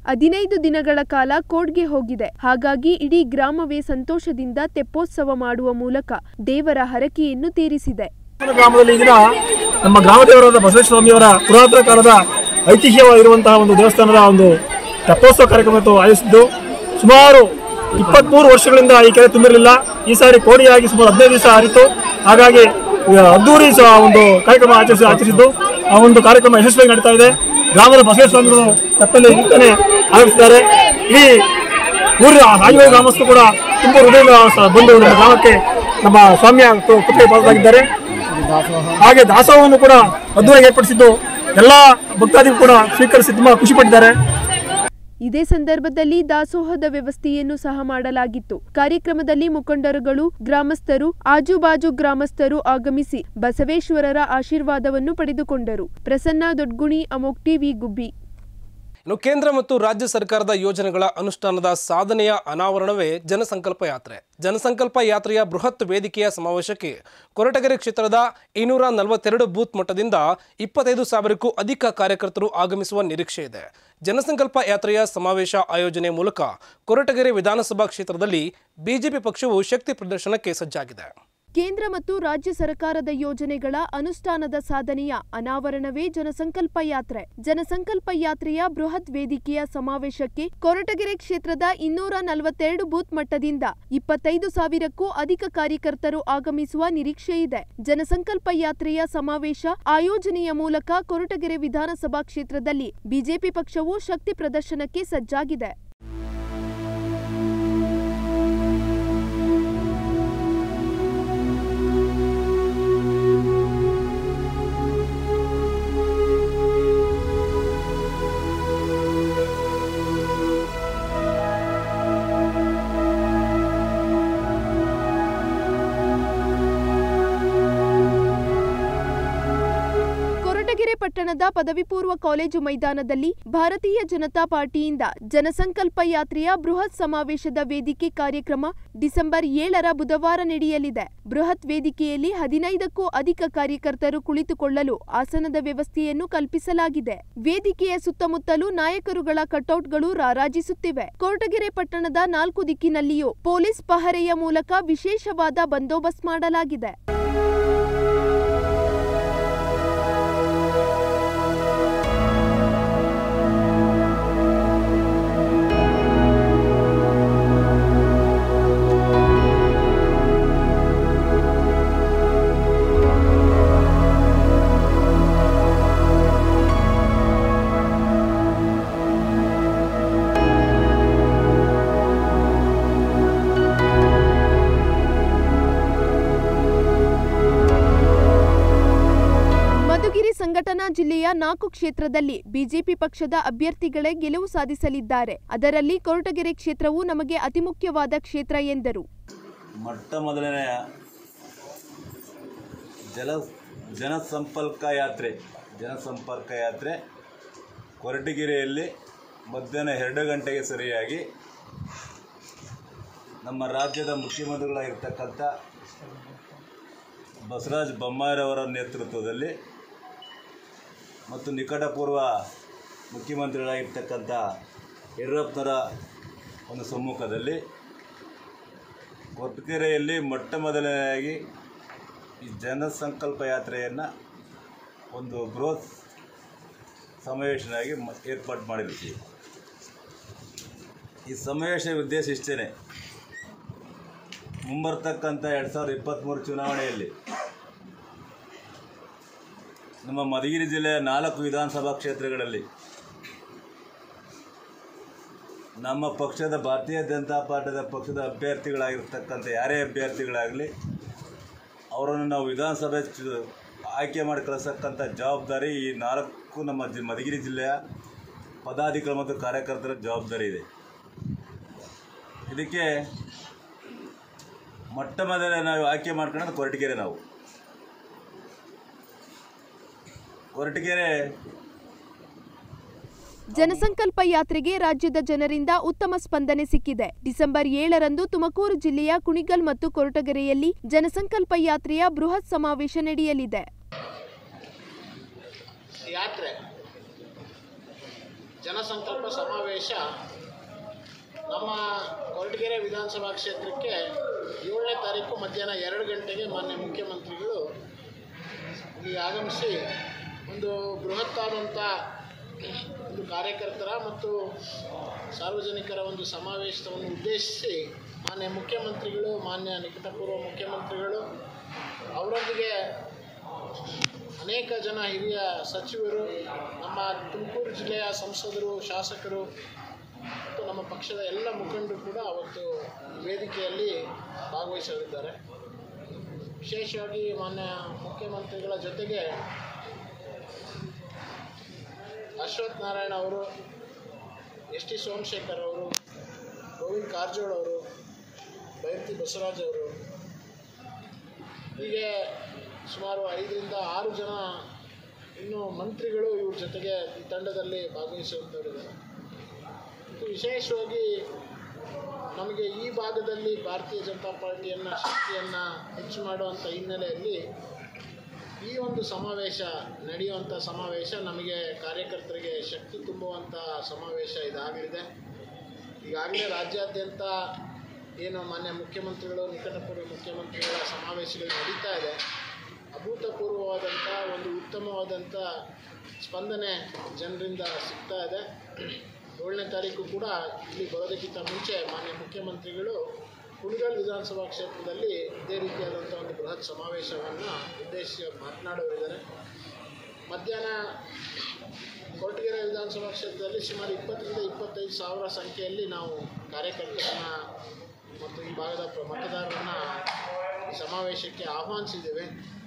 ಹದಿನೈದು ದಿನಗಳ ಕಾಲ ಕೋಡ್ಗೆ ಹೋಗಿದೆ ಹಾಗಾಗಿ ಇಡೀ ಗ್ರಾಮವೇ ಸಂತೋಷದಿಂದ ತೆಪ್ಪೋತ್ಸವ ಮಾಡುವ ಮೂಲಕ ದೇವರ ಹರಕೆಯನ್ನು ತೀರಿಸಿದೆ ಗ್ರಾಮದಲ್ಲಿ ಈ ದಿನ ನಮ್ಮ ಗ್ರಾಮ ದೇವರಾದ ಬಸವೇಶ್ವರ ಸ್ವಾಮಿಯವರ ಪುರಾತನ ಕಾಲದ ಐತಿಹ್ಯವಾಗಿರುವಂತಹ ಒಂದು ದೇವಸ್ಥಾನದ ಒಂದು ತೆಪ್ಪೋತ್ಸವ ಕಾರ್ಯಕ್ರಮ ಇವತ್ತು ಆಯೋಜಿಸಿದ್ದು ಸುಮಾರು ಇಪ್ಪತ್ಮೂರು ವರ್ಷಗಳಿಂದ ಈ ಕೆರೆ ತುಂಬಿರಲಿಲ್ಲ ಈ ಸಾರಿ ಕೋಡಿಯಾಗಿ ಸುಮಾರು ಹದಿನೈದು ದಿವಸ ಆರಿತು ಹಾಗಾಗಿ ಆ, ಅದ್ದೂರಿ ಸ- ಒಂದು ಕಾರ್ಯಕ್ರಮ ಆಚರಿಸಿ ಆಚರಿಸಿದ್ದು ಆ ಒಂದು ಕಾರ್ಯಕ್ರಮ ಯಶಸ್ವಿಯಾಗಿ ನಡೀತಾ ಇದೆ ಗ್ರಾಮದ ಬಸವೇಶ್ವರ ಸ್ವಾಮಿಗಳು ತಪ್ಪಲ್ಲಿ ನಿಂತನೆ ಆಯೋಜಿಸಿದ್ದಾರೆ ಈ ಊರಿನ ರಾಜವೇ ಗ್ರಾಮಸ್ಥರು ಕೂಡ ತುಂಬ ಹೃದಯದ ಸ- ಬಂದು ನಮ್ಮ ಗ್ರಾಮಕ್ಕೆ ನಮ್ಮ ಸ್ವಾಮಿಯ ಕುತ್ತಿಗೆ ಪಾತ್ರರಾಗಿದ್ದಾರೆ ಹಾಗೆ ದಾಸೋಹವನ್ನು ಕೂಡ ಅದ್ಭುತವಾಗಿ ಏರ್ಪಡಿಸಿದ್ದು ಎಲ್ಲಾ ಭಕ್ತಾದಿಗಳು ಕೂಡ ಸ್ವೀಕರಿಸಿ ತುಂಬಾ ಖುಷಿ ಪಟ್ಟಿದ್ದಾರೆ ಇದೇ ಸಂದರ್ಭದಲ್ಲಿ ದಾಸೋಹದ ವ್ಯವಸ್ಥೆಯನ್ನು ಸಹ ಮಾಡಲಾಗಿತ್ತು ಕಾರ್ಯಕ್ರಮದಲ್ಲಿ ಮುಖಂಡರುಗಳು ಗ್ರಾಮಸ್ಥರು ಆಜುಬಾಜು ಗ್ರಾಮಸ್ಥರು ಆಗಮಿಸಿ ಬಸವೇಶ್ವರರ ಆಶೀರ್ವಾದವನ್ನು ಪಡೆದುಕೊಂಡರು ಪ್ರಸನ್ನ ದೊಡ್ಗುಣಿ ಅಮೋಕ್ ಟಿವಿ ಗುಬ್ಬಿ ಇನ್ನು ಕೇಂದ್ರ ಮತ್ತು ರಾಜ್ಯ ಸರ್ಕಾರದ ಯೋಜನೆಗಳ ಅನುಷ್ಠಾನದ ಸಾಧನೆಯ ಅನಾವರಣವೇ ಜನಸಂಕಲ್ಪ ಯಾತ್ರೆ ಜನಸಂಕಲ್ಪ ಯಾತ್ರೆಯ ಬೃಹತ್ ವೇದಿಕೆಯ ಸಮಾವೇಶಕ್ಕೆ ಕೊರಟಗೆರೆ ಕ್ಷೇತ್ರದ ಇನ್ನೂರ ನಲವತ್ತೆರಡು ಬೂತ್ ಮಟ್ಟದಿಂದ ಇಪ್ಪತ್ತೈದು ಸಾವಿರಕ್ಕೂ ಅಧಿಕ ಕಾರ್ಯಕರ್ತರು ಆಗಮಿಸುವ ನಿರೀಕ್ಷೆ ಇದೆ ಜನಸಂಕಲ್ಪ ಯಾತ್ರೆಯ ಸಮಾವೇಶ ಆಯೋಜನೆ ಮೂಲಕ ಕೊರಟಗೆರೆ ವಿಧಾನಸಭಾ ಕ್ಷೇತ್ರದಲ್ಲಿ ಬಿಜೆಪಿ ಪಕ್ಷವು ಶಕ್ತಿ ಪ್ರದರ್ಶನಕ್ಕೆ ಸಜ್ಜಾಗಿದೆ ಕೇಂದ್ರ ಮತ್ತು ರಾಜ್ಯ ಸರ್ಕಾರದ ಯೋಜನೆಗಳ ಅನುಷ್ಠಾನದ ಸಾಧನೆಯ ಅನಾವರಣವೇ ಜನಸಂಕಲ್ಪ ಯಾತ್ರೆ ಜನಸಂಕಲ್ಪ ಯಾತ್ರೆಯ ಬೃಹತ್ ವೇದಿಕೆಯ ಸಮಾವೇಶಕ್ಕೆ ಕೊರಟಗೆರೆ ಕ್ಷೇತ್ರದ ಇನ್ನೂರ ನಲವತ್ತೆರಡು ಬೂತ್ ಮಟ್ಟದಿಂದ ಇಪ್ಪತ್ತೈದು ಸಾವಿರಕ್ಕೂ ಅಧಿಕ ಕಾರ್ಯಕರ್ತರು ಆಗಮಿಸುವ ನಿರೀಕ್ಷೆ ಇದೆ ಜನಸಂಕಲ್ಪ ಯಾತ್ರೆಯ ಸಮಾವೇಶ ಆಯೋಜನೆಯ ಮೂಲಕ ಕೊರಟಗೆರೆ ವಿಧಾನಸಭಾ ಕ್ಷೇತ್ರದಲ್ಲಿ ಬಿಜೆಪಿ ಪಕ್ಷವು ಶಕ್ತಿ ಪ್ರದರ್ಶನಕ್ಕೆ ಸಜ್ಜಾಗಿದೆ ಕೊರಟಗೆರೆ ಪಟ್ಟಣದ ಪದವಿ ಪೂರ್ವ ಕಾಲೇಜು ಮೈದಾನದಲ್ಲಿ ಭಾರತೀಯ ಜನತಾ ಪಾರ್ಟಿಯಿಂದ ಜನಸಂಕಲ್ಪ ಯಾತ್ರೆಯ ಬೃಹತ್ ಸಮಾವೇಶದ ವೇದಿಕೆ ಕಾರ್ಯಕ್ರಮ ಡಿಸೆಂಬರ್ ಏಳರ ಬುಧವಾರ ನಡೆಯಲಿದೆ ಬೃಹತ್ ವೇದಿಕೆಯಲ್ಲಿ ಹದಿನೈದಕ್ಕೂ ಅಧಿಕ ಕಾರ್ಯಕರ್ತರು ಕುಳಿತುಕೊಳ್ಳಲು ಆಸನದ ವ್ಯವಸ್ಥೆಯನ್ನು ಕಲ್ಪಿಸಲಾಗಿದೆ ವೇದಿಕೆಯ ಸುತ್ತಮುತ್ತಲೂ ನಾಯಕರುಗಳ ಕಟೌಟ್ಗಳು ರಾರಾಜಿಸುತ್ತಿವೆ ಕೊರಟಗೆರೆ ಪಟ್ಟಣದ ನಾಲ್ಕು ದಿಕ್ಕಿನಲ್ಲಿಯೂ ಪೊಲೀಸ್ ಪಹರೆಯ ಮೂಲಕ ವಿಶೇಷವಾದ ಬಂದೋಬಸ್ತ್ ಮಾಡಲಾಗಿದೆ ಮಧುಗಿರಿ ಸಂಘಟನಾ ಜಿಲ್ಲೆಯ ನಾಲ್ಕು ಕ್ಷೇತ್ರದಲ್ಲಿ ಬಿಜೆಪಿ ಪಕ್ಷದ ಅಭ್ಯರ್ಥಿಗಳೇ ಗೆಲುವು ಸಾಧಿಸಲಿದ್ದಾರೆ ಅದರಲ್ಲಿ ಕೊರಟಗೆರೆ ಕ್ಷೇತ್ರವು ನಮಗೆ ಅತಿ ಮುಖ್ಯವಾದ ಕ್ಷೇತ್ರ ಎಂದರು ಮೊಟ್ಟ ಮೊದಲನೆಯ ಜಲ ಜನಸಂಪರ್ಕ ಯಾತ್ರೆ ಜನಸಂಪರ್ಕ ಯಾತ್ರೆ ಕೊರಟಗೆರೆಯಲ್ಲಿ ಮಧ್ಯಾಹ್ನ ಎರಡು ಗಂಟೆಗೆ ಸರಿಯಾಗಿ ನಮ್ಮ ರಾಜ್ಯದ ಮುಖ್ಯಮಂತ್ರಿಗಳಾಗಿರ್ತಕ್ಕಂಥ ಬಸವರಾಜ ಬೊಮ್ಮಾಯಿರವರ ನೇತೃತ್ವದಲ್ಲಿ ಮತ್ತು ನಿಕಟಪೂರ್ವ ಮುಖ್ಯಮಂತ್ರಿಗಳಾಗಿರ್ತಕ್ಕಂಥ ಯಡಿಯೂರಪ್ಪನವರ ಒಂದು ಸಮ್ಮುಖದಲ್ಲಿ ಕೊರಟಗೆರೆಯಲ್ಲಿ ಮೊಟ್ಟ ಮೊದಲನೆಯಾಗಿ ಈ ಜನಸಂಕಲ್ಪ ಯಾತ್ರೆಯನ್ನು ಒಂದು ಬೃಹತ್ ಸಮಾವೇಶನಾಗಿ ಮ- ಏರ್ಪಾಡು ಮಾಡಿರ್ತೀವಿ ಈ ಸಮಾವೇಶ ಉದ್ದೇಶ ಇಷ್ಟೇ ಮುಂಬರ್ತಕ್ಕಂಥ ಎರಡು ಸಾವಿರದ ಇಪ್ಪತ್ತ್ಮೂರು ಚುನಾವಣೆಯಲ್ಲಿ ನಮ್ಮ ಮಧುಗಿರಿ ಜಿಲ್ಲೆಯ ನಾಲ್ಕು ವಿಧಾನಸಭಾ ಕ್ಷೇತ್ರಗಳಲ್ಲಿ ನಮ್ಮ ಪಕ್ಷದ ಭಾರತೀಯ ಜನತಾ ಪಾರ್ಟಿದ ಪಕ್ಷದ ಅಭ್ಯರ್ಥಿಗಳಾಗಿರ್ತಕ್ಕಂಥ ಯಾರೇ ಅಭ್ಯರ್ಥಿಗಳಾಗಲಿ ಅವರನ್ನು ನಾವು ವಿಧಾನಸಭೆ ಚು- ಆಯ್ಕೆ ಮಾಡಿ ಕಳಿಸಕ್ಕಂಥ ಜವಾಬ್ದಾರಿ ಈ ನಾಲ್ಕು ನಮ್ಮ ಜಿ ಮಧುಗಿರಿ ಜಿಲ್ಲೆಯ ಪದಾಧಿಕಾರಿ ಮತ್ತು ಕಾರ್ಯಕರ್ತರ ಜವಾಬ್ದಾರಿ ಇದೆ ಇದಕ್ಕೆ ಮೊಟ್ಟ ಮೊದಲ ನಾವು ಆಯ್ಕೆ ಮಾಡ್ಕೊಳ್ಳೋದು ಕೊರಟಗೆರೆ ನಾವು ಕೊರಟಗೆರೆ ಜನಸಂಕಲ್ಪ ಯಾತ್ರೆಗೆ ರಾಜ್ಯದ ಜನರಿಂದ ಉತ್ತಮ ಸ್ಪಂದನೆ ಸಿಕ್ಕಿದೆ ಡಿಸೆಂಬರ್ ಏಳರಂದು ತುಮಕೂರು ಜಿಲ್ಲೆಯ ಕುಣಿಗಲ್ ಮತ್ತು ಕೊರಟಗೆರೆಯಲ್ಲಿ ಜನಸಂಕಲ್ಪ ಯಾತ್ರೆಯ ಬೃಹತ್ ಸಮಾವೇಶ ನಡೆಯಲಿದೆ ಯಾತ್ರೆ ಜನಸಂಕಲ್ಪ ಸಮಾವೇಶ ನಮ್ಮ ಕೊರಟಗೆರೆ ವಿಧಾನಸಭಾ ಕ್ಷೇತ್ರಕ್ಕೆ ಏಳನೇ ತಾರೀಕು ಮಧ್ಯಾಹ್ನ ಎರಡು ಗಂಟೆಗೆ ಮಾನ್ಯ ಮುಖ್ಯಮಂತ್ರಿಗಳು ಇಲ್ಲಿ ಆಗಮಿಸಿ ಒಂದು ಬೃಹತ್ತಾದಂಥ ಒಂದು ಕಾರ್ಯಕರ್ತರ ಮತ್ತು ಸಾರ್ವಜನಿಕರ ಒಂದು ಸಮಾವೇಶವನ್ನು ಉದ್ದೇಶಿಸಿ ಮಾನ್ಯ ಮುಖ್ಯಮಂತ್ರಿಗಳು ಮಾನ್ಯ ನಿಕಟಪೂರ್ವ ಮುಖ್ಯಮಂತ್ರಿಗಳು ಅವರೊಂದಿಗೆ ಅನೇಕ ಜನ ಹಿರಿಯ ಸಚಿವರು ನಮ್ಮ ತುಮಕೂರು ಜಿಲ್ಲೆಯ ಸಂಸದರು ಶಾಸಕರು ಮತ್ತು ನಮ್ಮ ಪಕ್ಷದ ಎಲ್ಲ ಮುಖಂಡರು ಕೂಡ ಅವತ್ತು ವೇದಿಕೆಯಲ್ಲಿ ಭಾಗವಹಿಸಲಿದ್ದಾರೆ ವಿಶೇಷವಾಗಿ ಮಾನ್ಯ ಮುಖ್ಯಮಂತ್ರಿಗಳ ಜೊತೆಗೆ ಅಶ್ವಥ್ ನಾರಾಯಣ ಅವರು ಎಸ್ ಟಿ ಸೋಮಶೇಖರ್ ಅವರು ಗೋವಿಂದ್ ಕಾರಜೋಳ ಅವರು ಬೈರತಿ ಬಸವರಾಜ್ ಅವರು ಹೀಗೆ ಸುಮಾರು ಐದರಿಂದ ಆರು ಜನ ಇನ್ನು ಮಂತ್ರಿಗಳು ಇವ್ರ ಜೊತೆಗೆ ಈ ತಂಡದಲ್ಲಿ ಭಾಗವಹಿಸುವಂಥವರಿದ್ದಾರೆ ಮತ್ತು ವಿಶೇಷವಾಗಿ ನಮಗೆ ಈ ಭಾಗದಲ್ಲಿ ಭಾರತೀಯ ಜನತಾ ಪಾರ್ಟಿಯನ್ನು ಶಕ್ತಿಯನ್ನು ಹೆಚ್ಚು ಮಾಡುವಂಥ ಹಿನ್ನೆಲೆಯಲ್ಲಿ ಈ ಒಂದು ಸಮಾವೇಶ ನಡೆಯುವಂಥ ಸಮಾವೇಶ ನಮಗೆ ಕಾರ್ಯಕರ್ತರಿಗೆ ಶಕ್ತಿ ತುಂಬುವಂಥ ಸಮಾವೇಶ ಇದಾಗಲಿದೆ ಈಗಾಗಲೇ ರಾಜ್ಯಾದ್ಯಂತ ಏನು ಮಾನ್ಯ ಮುಖ್ಯಮಂತ್ರಿಗಳು ನಿಕಟಪೂರ್ವ ಮುಖ್ಯಮಂತ್ರಿಗಳ ಸಮಾವೇಶಗಳು ನಡೀತಾ ಇದೆ ಅಭೂತಪೂರ್ವವಾದಂಥ ಒಂದು ಉತ್ತಮವಾದಂಥ ಸ್ಪಂದನೆ ಜನರಿಂದ ಸಿಗ್ತಾ ಇದೆ ಏಳನೇ ತಾರೀಕು ಕೂಡ ಇಲ್ಲಿ ಬರೋದಕ್ಕಿಂತ ಮುಂಚೆ ಮಾನ್ಯ ಮುಖ್ಯಮಂತ್ರಿಗಳು ಕುಣಿಗಲ್ ವಿಧಾನಸಭಾ ಕ್ಷೇತ್ರದಲ್ಲಿ ಇದೇ ರೀತಿಯಾದಂಥ ಒಂದು ಬೃಹತ್ ಸಮಾವೇಶವನ್ನು ಉದ್ದೇಶಿಸಿ ಮಾತನಾಡೋರಿದ್ದಾರೆ ಮಧ್ಯಾಹ್ನ ಕೊರಟಗೆರೆ ವಿಧಾನಸಭಾ ಕ್ಷೇತ್ರದಲ್ಲಿ ಸುಮಾರು ಇಪ್ಪತ್ತರಿಂದ ಇಪ್ಪತ್ತೈದು ಸಾವಿರ ಸಂಖ್ಯೆಯಲ್ಲಿ ನಾವು ಕಾರ್ಯಕರ್ತರನ್ನ ಮತ್ತು ಈ ಭಾಗದ ಪ್ರ- ಮತದಾರರನ್ನ ಈ ಸಮಾವೇಶಕ್ಕೆ ಆಹ್ವಾನಿಸಿದ್ದೇವೆ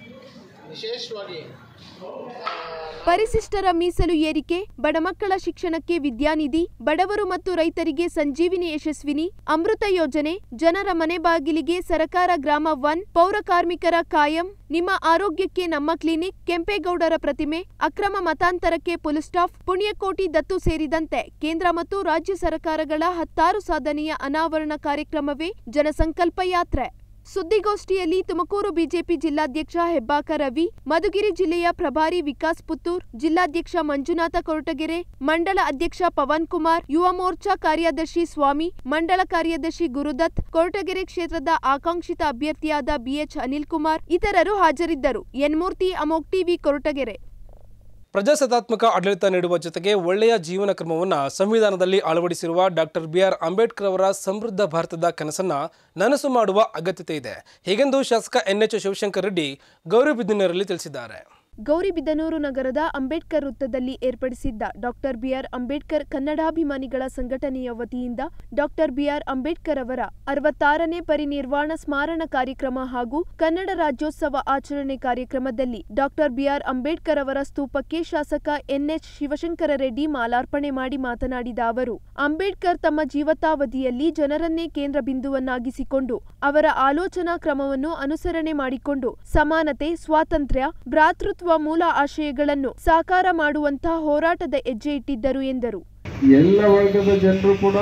ವಿಶೇಷವಾಗಿ ಆ, ಪರಿಶಿಷ್ಟರ ಮೀಸಲು ಏರಿಕೆ ಬಡಮಕ್ಕಳ ಶಿಕ್ಷಣಕ್ಕೆ ವಿದ್ಯಾನಿಧಿ ಬಡವರು ಮತ್ತು ರೈತರಿಗೆ ಸಂಜೀವಿನಿ ಯಶಸ್ವಿನಿ ಅಮೃತ ಯೋಜನೆ ಜನರ ಮನೆ ಬಾಗಿಲಿಗೆ ಸರಕಾರ ಗ್ರಾಮ ಒನ್ ಪೌರ ಕಾರ್ಮಿಕರ ಕಾಯಂ ನಿಮ್ಮ ಆರೋಗ್ಯಕ್ಕೆ ನಮ್ಮ ಕ್ಲಿನಿಕ್ ಕೆಂಪೇಗೌಡರ ಪ್ರತಿಮೆ ಅಕ್ರಮ ಮತಾಂತರಕ್ಕೆ ಪುಲಿಸ್ಟಾಪ್ ಪುಣ್ಯಕೋಟಿ ದತ್ತು ಸೇರಿದಂತೆ ಕೇಂದ್ರ ಮತ್ತು ರಾಜ್ಯ ಸರ್ಕಾರಗಳ ಹತ್ತಾರು ಸಾಧನೆಯ ಅನಾವರಣ ಕಾರ್ಯಕ್ರಮವೇ ಜನಸಂಕಲ್ಪ ಯಾತ್ರೆ ಸುದ್ದಿಗೋಷ್ಠಿಯಲ್ಲಿ ತುಮಕೂರು ಬಿಜೆಪಿ ಜಿಲ್ಲಾಧ್ಯಕ್ಷ ಹೆಬ್ಬಾಕ ರವಿ ಮಧುಗಿರಿ ಜಿಲ್ಲೆಯ ಪ್ರಭಾರಿ ವಿಕಾಸ್ ಪುತ್ತೂರ್ ಜಿಲ್ಲಾಧ್ಯಕ್ಷ ಮಂಜುನಾಥ ಕೊರಟಗೆರೆ ಮಂಡಲ ಅಧ್ಯಕ್ಷ ಪವನ್ ಕುಮಾರ್ ಯುವ ಮೋರ್ಚಾ ಕಾರ್ಯದರ್ಶಿ ಸ್ವಾಮಿ ಮಂಡಲ ಕಾರ್ಯದರ್ಶಿ ಗುರುದತ್ ಕೊರಟಗೆರೆ ಕ್ಷೇತ್ರದ ಆಕಾಂಕ್ಷಿತ ಅಭ್ಯರ್ಥಿಯಾದ ಬಿಎಚ್ ಅನಿಲ್ ಕುಮಾರ್ ಇತರರು ಹಾಜರಿದ್ದರು ಎನ್ಮೂರ್ತಿ ಅಮೋಕ್ ಟಿವಿ ಕೊರಟಗೆರೆ ಪ್ರಜಾಸತ್ತಾತ್ಮಕ ಆಡಳಿತ ನೀಡುವ ಜೊತೆಗೆ ಒಳ್ಳೆಯ ಜೀವನ ಕ್ರಮವನ್ನು ಸಂವಿಧಾನದಲ್ಲಿ ಅಳವಡಿಸಿರುವ ಡಾಕ್ಟರ್ ಬಿ ಆರ್ ಅಂಬೇಡ್ಕರ್ ಅವರ ಸಮೃದ್ಧ ಭಾರತದ ಕನಸನ್ನ ನನಸು ಮಾಡುವ ಅಗತ್ಯತೆ ಇದೆ ಹೀಗೆಂದು ಶಾಸಕ ಎನ್ ಎಚ್ ಶಿವಶಂಕರ್ ರೆಡ್ಡಿ ಗೌರಿಬಿದನೂರಲ್ಲಿ ತಿಳಿಸಿದ್ದಾರೆ ಗೌರಿಬಿದನೂರು ನಗರದ ಅಂಬೇಡ್ಕರ್ ವೃತ್ತದಲ್ಲಿ ಏರ್ಪಡಿಸಿದ್ದ ಡಾಕ್ಟರ್ ಬಿಆರ್ ಅಂಬೇಡ್ಕರ್ ಕನ್ನಡಾಭಿಮಾನಿಗಳ ಸಂಘಟನೆಯ ವತಿಯಿಂದ ಡಾಕ್ಟರ್ ಬಿಆರ್ ಅಂಬೇಡ್ಕರ್ ಅವರ ಅರವತ್ತಾರನೇ ಪರಿನಿರ್ವಾಣ ಸ್ಮಾರಣ ಕಾರ್ಯಕ್ರಮ ಹಾಗೂ ಕನ್ನಡ ರಾಜ್ಯೋತ್ಸವ ಆಚರಣೆ ಕಾರ್ಯಕ್ರಮದಲ್ಲಿ ಡಾಕ್ಟರ್ ಬಿಆರ್ ಅಂಬೇಡ್ಕರ್ ಅವರ ಸ್ತೂಪಕ್ಕೆ ಶಾಸಕ ಎನ್ಎಚ್ ಶಿವಶಂಕರ ರೆಡ್ಡಿ ಮಾಲಾರ್ಪಣೆ ಮಾಡಿ ಮಾತನಾಡಿದ ಅವರು ಅಂಬೇಡ್ಕರ್ ತಮ್ಮ ಜೀವಿತಾವಧಿಯಲ್ಲಿ ಜನರನ್ನೇ ಕೇಂದ್ರ ಬಿಂದುವನ್ನಾಗಿಸಿಕೊಂಡು ಅವರ ಆಲೋಚನಾ ಕ್ರಮವನ್ನು ಅನುಸರಣೆ ಮಾಡಿಕೊಂಡು ಸಮಾನತೆ ಸ್ವಾತಂತ್ರ್ಯ ಭ್ರಾತೃತ್ವ ಮೂಲ ಆಶಯಗಳನ್ನು ಸಾಕಾರ ಮಾಡುವಂತಹ ಹೋರಾಟದ ಹೆಜ್ಜೆ ಇಟ್ಟಿದ್ದರು ಎಂದರು ಎಲ್ಲ ವರ್ಗದ ಜನರು ಕೂಡ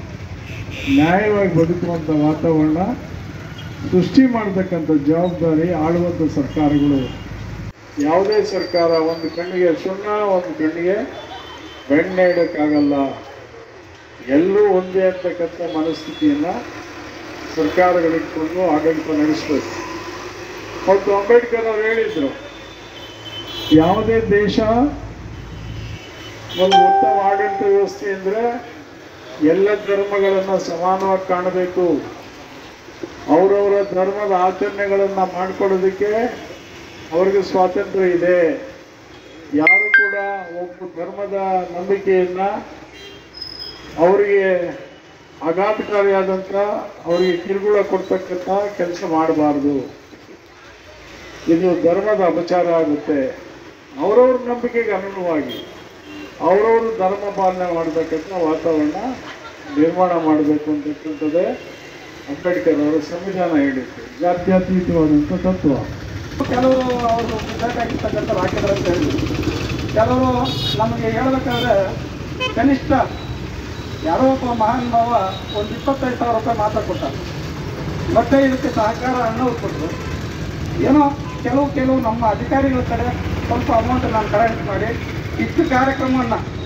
ನ್ಯಾಯವಾಗಿ ಬದುಕುವಂಥ ವಾತಾವರಣ ಸೃಷ್ಟಿ ಮಾಡತಕ್ಕಂಥ ಜವಾಬ್ದಾರಿ ಆಳುವಂಥ ಸರ್ಕಾರಗಳು ಯಾವುದೇ ಸರ್ಕಾರ ಒಂದು ಕಣ್ಣಿಗೆ ಸುಣ್ಣ ಒಂದು ಕಣ್ಣಿಗೆ ಬೆಣ್ಣೆ ಇಡೋಕ್ಕಾಗಲ್ಲ ಎಲ್ಲರೂ ಒಂದೇ ಅಂತಕ್ಕಂಥ ಮನಸ್ಥಿತಿಯನ್ನು ಸರ್ಕಾರಗಳಿಟ್ಕೊಂಡು ಆಡಳಿತ ನಡೆಸಬೇಕು ಮತ್ತು ಅಂಬೇಡ್ಕರ್ ಅವರು ಹೇಳಿದರು ಯಾವುದೇ ದೇಶ ಒಂದು ಉತ್ತಮ ಆಡಳಿತ ವ್ಯವಸ್ಥೆ ಅಂದರೆ ಎಲ್ಲ ಧರ್ಮಗಳನ್ನು ಸಮಾನವಾಗಿ ಕಾಣಬೇಕು ಅವರವರ ಧರ್ಮದ ಆಚರಣೆಗಳನ್ನು ಮಾಡಿಕೊಳ್ಳೋದಕ್ಕೆ ಅವ್ರಿಗೆ ಸ್ವಾತಂತ್ರ್ಯ ಇದೆ ಯಾರು ಕೂಡ ಒಬ್ಬ ಧರ್ಮದ ನಂಬಿಕೆಯನ್ನು ಅವರಿಗೆ ಆಘಾತಕಾರಿಯಾದಂಥ ಅವರಿಗೆ ಕಿರುಕುಳ ಕೊಡ್ತಕ್ಕಂಥ ಕೆಲಸ ಮಾಡಬಾರ್ದು ಇದು ಧರ್ಮದ ಅಪಚಾರ ಆಗುತ್ತೆ ಅವರವ್ರ ನಂಬಿಕೆಗೆ ಅನುಗುಣವಾಗಿ ಅವರವರು ಧರ್ಮ ಪಾಲನೆ ಮಾಡತಕ್ಕಂಥ ವಾತಾವರಣ ನಿರ್ಮಾಣ ಮಾಡಬೇಕು ಅಂತಕ್ಕಂಥದ್ದೇ ಅಂಬೇಡ್ಕರ್ ಅವರ ಸಂವಿಧಾನ ಹೇಳಿತ್ತು ಜಾತ್ಯತೀತವಾದಂಥ ತತ್ವ ಕೆಲವರು ಅವರು ಬೇಕಾಗಿರ್ತಕ್ಕಂಥ ವಾಕ್ಯಗಳನ್ನು ಹೇಳಿದ್ರು ಕೆಲವರು ನಮಗೆ ಹೇಳಬೇಕಾದ್ರೆ ಕನಿಷ್ಠ ಯಾರೋ ಒಬ್ಬ ಮಹಾನ್ ಭಾವ ಒಂದು ಇಪ್ಪತ್ತೈದು ಸಾವಿರ ರೂಪಾಯಿ ಮಾತ್ರ ಕೊಟ್ಟ ಮತ್ತೆ ಇದಕ್ಕೆ ಸಹಕಾರ ಅನ್ನೋದು ಕೊಟ್ಟರು ಏನೋ ಕೆಲವು ಕೆಲವು ನಮ್ಮ ಅಧಿಕಾರಿಗಳ ಕಡೆ ಸ್ವಲ್ಪ ಅಮೌಂಟ್ ನಾನು ಕಲೆಕ್ಟ್ ಮಾಡಿ ಇಷ್ಟು ಕಾರ್ಯಕ್ರಮವನ್ನು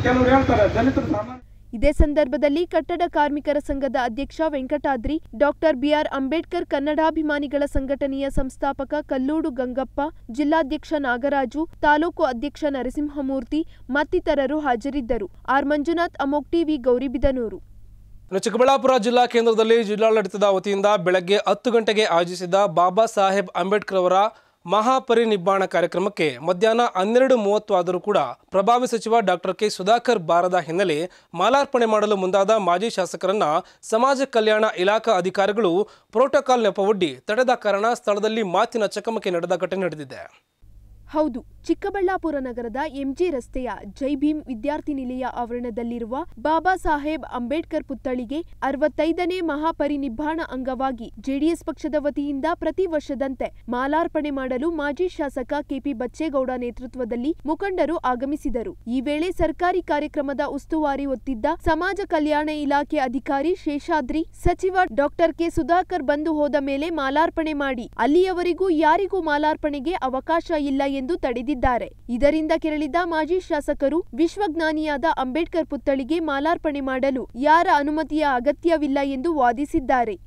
ಕೆಲವರು ಹೇಳ್ತಾರೆ ದಲಿತರು ಸಾಮಾನ್ಯ ಇದೇ ಸಂದರ್ಭದಲ್ಲಿ ಕಟ್ಟಡ ಕಾರ್ಮಿಕರ ಸಂಘದ ಅಧ್ಯಕ್ಷ ವೆಂಕಟಾದ್ರಿ ಡಾಕ್ಟರ್ ಬಿಆರ್ ಅಂಬೇಡ್ಕರ್ ಕನ್ನಡಾಭಿಮಾನಿಗಳ ಸಂಘಟನೆಯ ಸಂಸ್ಥಾಪಕ ಕಲ್ಲೂಡು ಗಂಗಪ್ಪ ಜಿಲ್ಲಾಧ್ಯಕ್ಷ ನಾಗರಾಜು ತಾಲೂಕು ಅಧ್ಯಕ್ಷ ನರಸಿಂಹಮೂರ್ತಿ ಮತ್ತಿತರರು ಹಾಜರಿದ್ದರು ಆರ್ ಮಂಜುನಾಥ್ ಅಮೋಕ್ ಟಿವಿ ಗೌರಿಬಿದನೂರು ಇನ್ನು ಚಿಕ್ಕಬಳ್ಳಾಪುರ ಜಿಲ್ಲಾ ಕೇಂದ್ರದಲ್ಲಿ ಜಿಲ್ಲಾಡಳಿತದ ವತಿಯಿಂದ ಬೆಳಗ್ಗೆ ಹತ್ತು ಗಂಟೆಗೆ ಆಯೋಜಿಸಿದ ಬಾಬಾ ಸಾಹೇಬ್ ಅಂಬೇಡ್ಕರ್ ಅವರ ಮಹಾಪರಿನಿಬ್ಬಾಣ ಕಾರ್ಯಕ್ರಮಕ್ಕೆ ಮಧ್ಯಾಹ್ನ ಹನ್ನೆರಡು ಮೂವತ್ತು ಆದರೂ ಕೂಡ ಪ್ರಭಾವಿ ಸಚಿವ ಡಾಕ್ಟರ್ ಕೆ ಸುಧಾಕರ್ ಬಾರದ ಹಿನ್ನೆಲೆ ಮಾಲಾರ್ಪಣೆ ಮಾಡಲು ಮುಂದಾದ ಮಾಜಿ ಶಾಸಕರನ್ನ ಸಮಾಜ ಕಲ್ಯಾಣ ಇಲಾಖಾ ಅಧಿಕಾರಿಗಳು ಪ್ರೋಟೋಕಾಲ್ ನೆಪವೊಡ್ಡಿ ತಡೆದ ಕಾರಣ ಸ್ಥಳದಲ್ಲಿ ಮಾತಿನ ಚಕಮಕಿ ನಡೆದ ಘಟನೆ ನಡೆದಿದೆ ಹೌದು ಚಿಕ್ಕಬಳ್ಳಾಪುರ ನಗರದ ಎಂಜಿ ರಸ್ತೆಯ ಜೈ ಭೀಮ್ ವಿದ್ಯಾರ್ಥಿ ನಿಲಯ ಆವರಣದಲ್ಲಿರುವ ಬಾಬಾ ಸಾಹೇಬ್ ಅಂಬೇಡ್ಕರ್ ಪುತ್ಥಳಿಗೆ ಅರವತ್ತೈದನೇ ಮಹಾಪರಿನಿಬ್ಬಾಣ ಅಂಗವಾಗಿ ಜೆಡಿಎಸ್ ಪಕ್ಷದ ವತಿಯಿಂದ ಪ್ರತಿ ವರ್ಷದಂತೆ ಮಾಲಾರ್ಪಣೆ ಮಾಡಲು ಮಾಜಿ ಶಾಸಕ ಕೆಪಿ ಬಚ್ಚೇಗೌಡ ನೇತೃತ್ವದಲ್ಲಿ ಮುಖಂಡರು ಆಗಮಿಸಿದರು ಈ ವೇಳೆ ಸರ್ಕಾರಿ ಕಾರ್ಯಕ್ರಮದ ಉಸ್ತುವಾರಿ ಹೊತ್ತಿದ್ದ ಸಮಾಜ ಕಲ್ಯಾಣ ಇಲಾಖೆ ಅಧಿಕಾರಿ ಶೇಷಾದ್ರಿ ಸಚಿವ ಡಾಕ್ಟರ್ ಕೆ ಸುಧಾಕರ್ ಬಂದು ಹೋದ ಮೇಲೆ ಮಾಲಾರ್ಪಣೆ ಮಾಡಿ ಅಲ್ಲಿಯವರೆಗೂ ಯಾರಿಗೂ ಮಾಲಾರ್ಪಣೆಗೆ ಅವಕಾಶ ಇಲ್ಲ ಎಂದು ತಡೆದಿದ್ದಾರೆ ಇದರಿಂದ ಕೆರಳಿದ ಮಾಜಿ ಶಾಸಕರು ವಿಶ್ವಜ್ಞಾನಿಯಾದ ಅಂಬೇಡ್ಕರ್ ಪುತ್ಥಳಿಗೆ ಮಾಲಾರ್ಪಣೆ ಮಾಡಲು ಯಾರ ಅನುಮತಿಯ ಅಗತ್ಯವಿಲ್ಲ ಎಂದು ವಾದಿಸಿದ್ದಾರೆ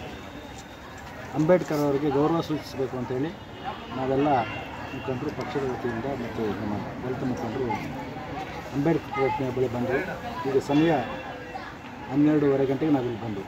ಅಂಬೇಡ್ಕರ್ ಅವರಿಗೆ ಗೌರವ ಸೂಚಿಸಬೇಕು ಅಂತೇಳಿ ನಾವೆಲ್ಲ ಮುಖಂಡರು ಪಕ್ಷದ ವತಿಯಿಂದ ಮತ್ತು ನಮ್ಮ ದಲಿತ ಮುಖಂಡರು ಅಂಬೇಡ್ಕರ್ ಪ್ರತಿಮೆ ಬಳಿ ಬಂದರು ಈಗ ಸಮಯ ಹನ್ನೆರಡೂವರೆ ಗಂಟೆಗೆ ನಾವಿಲ್ಲಿ ಬಂದು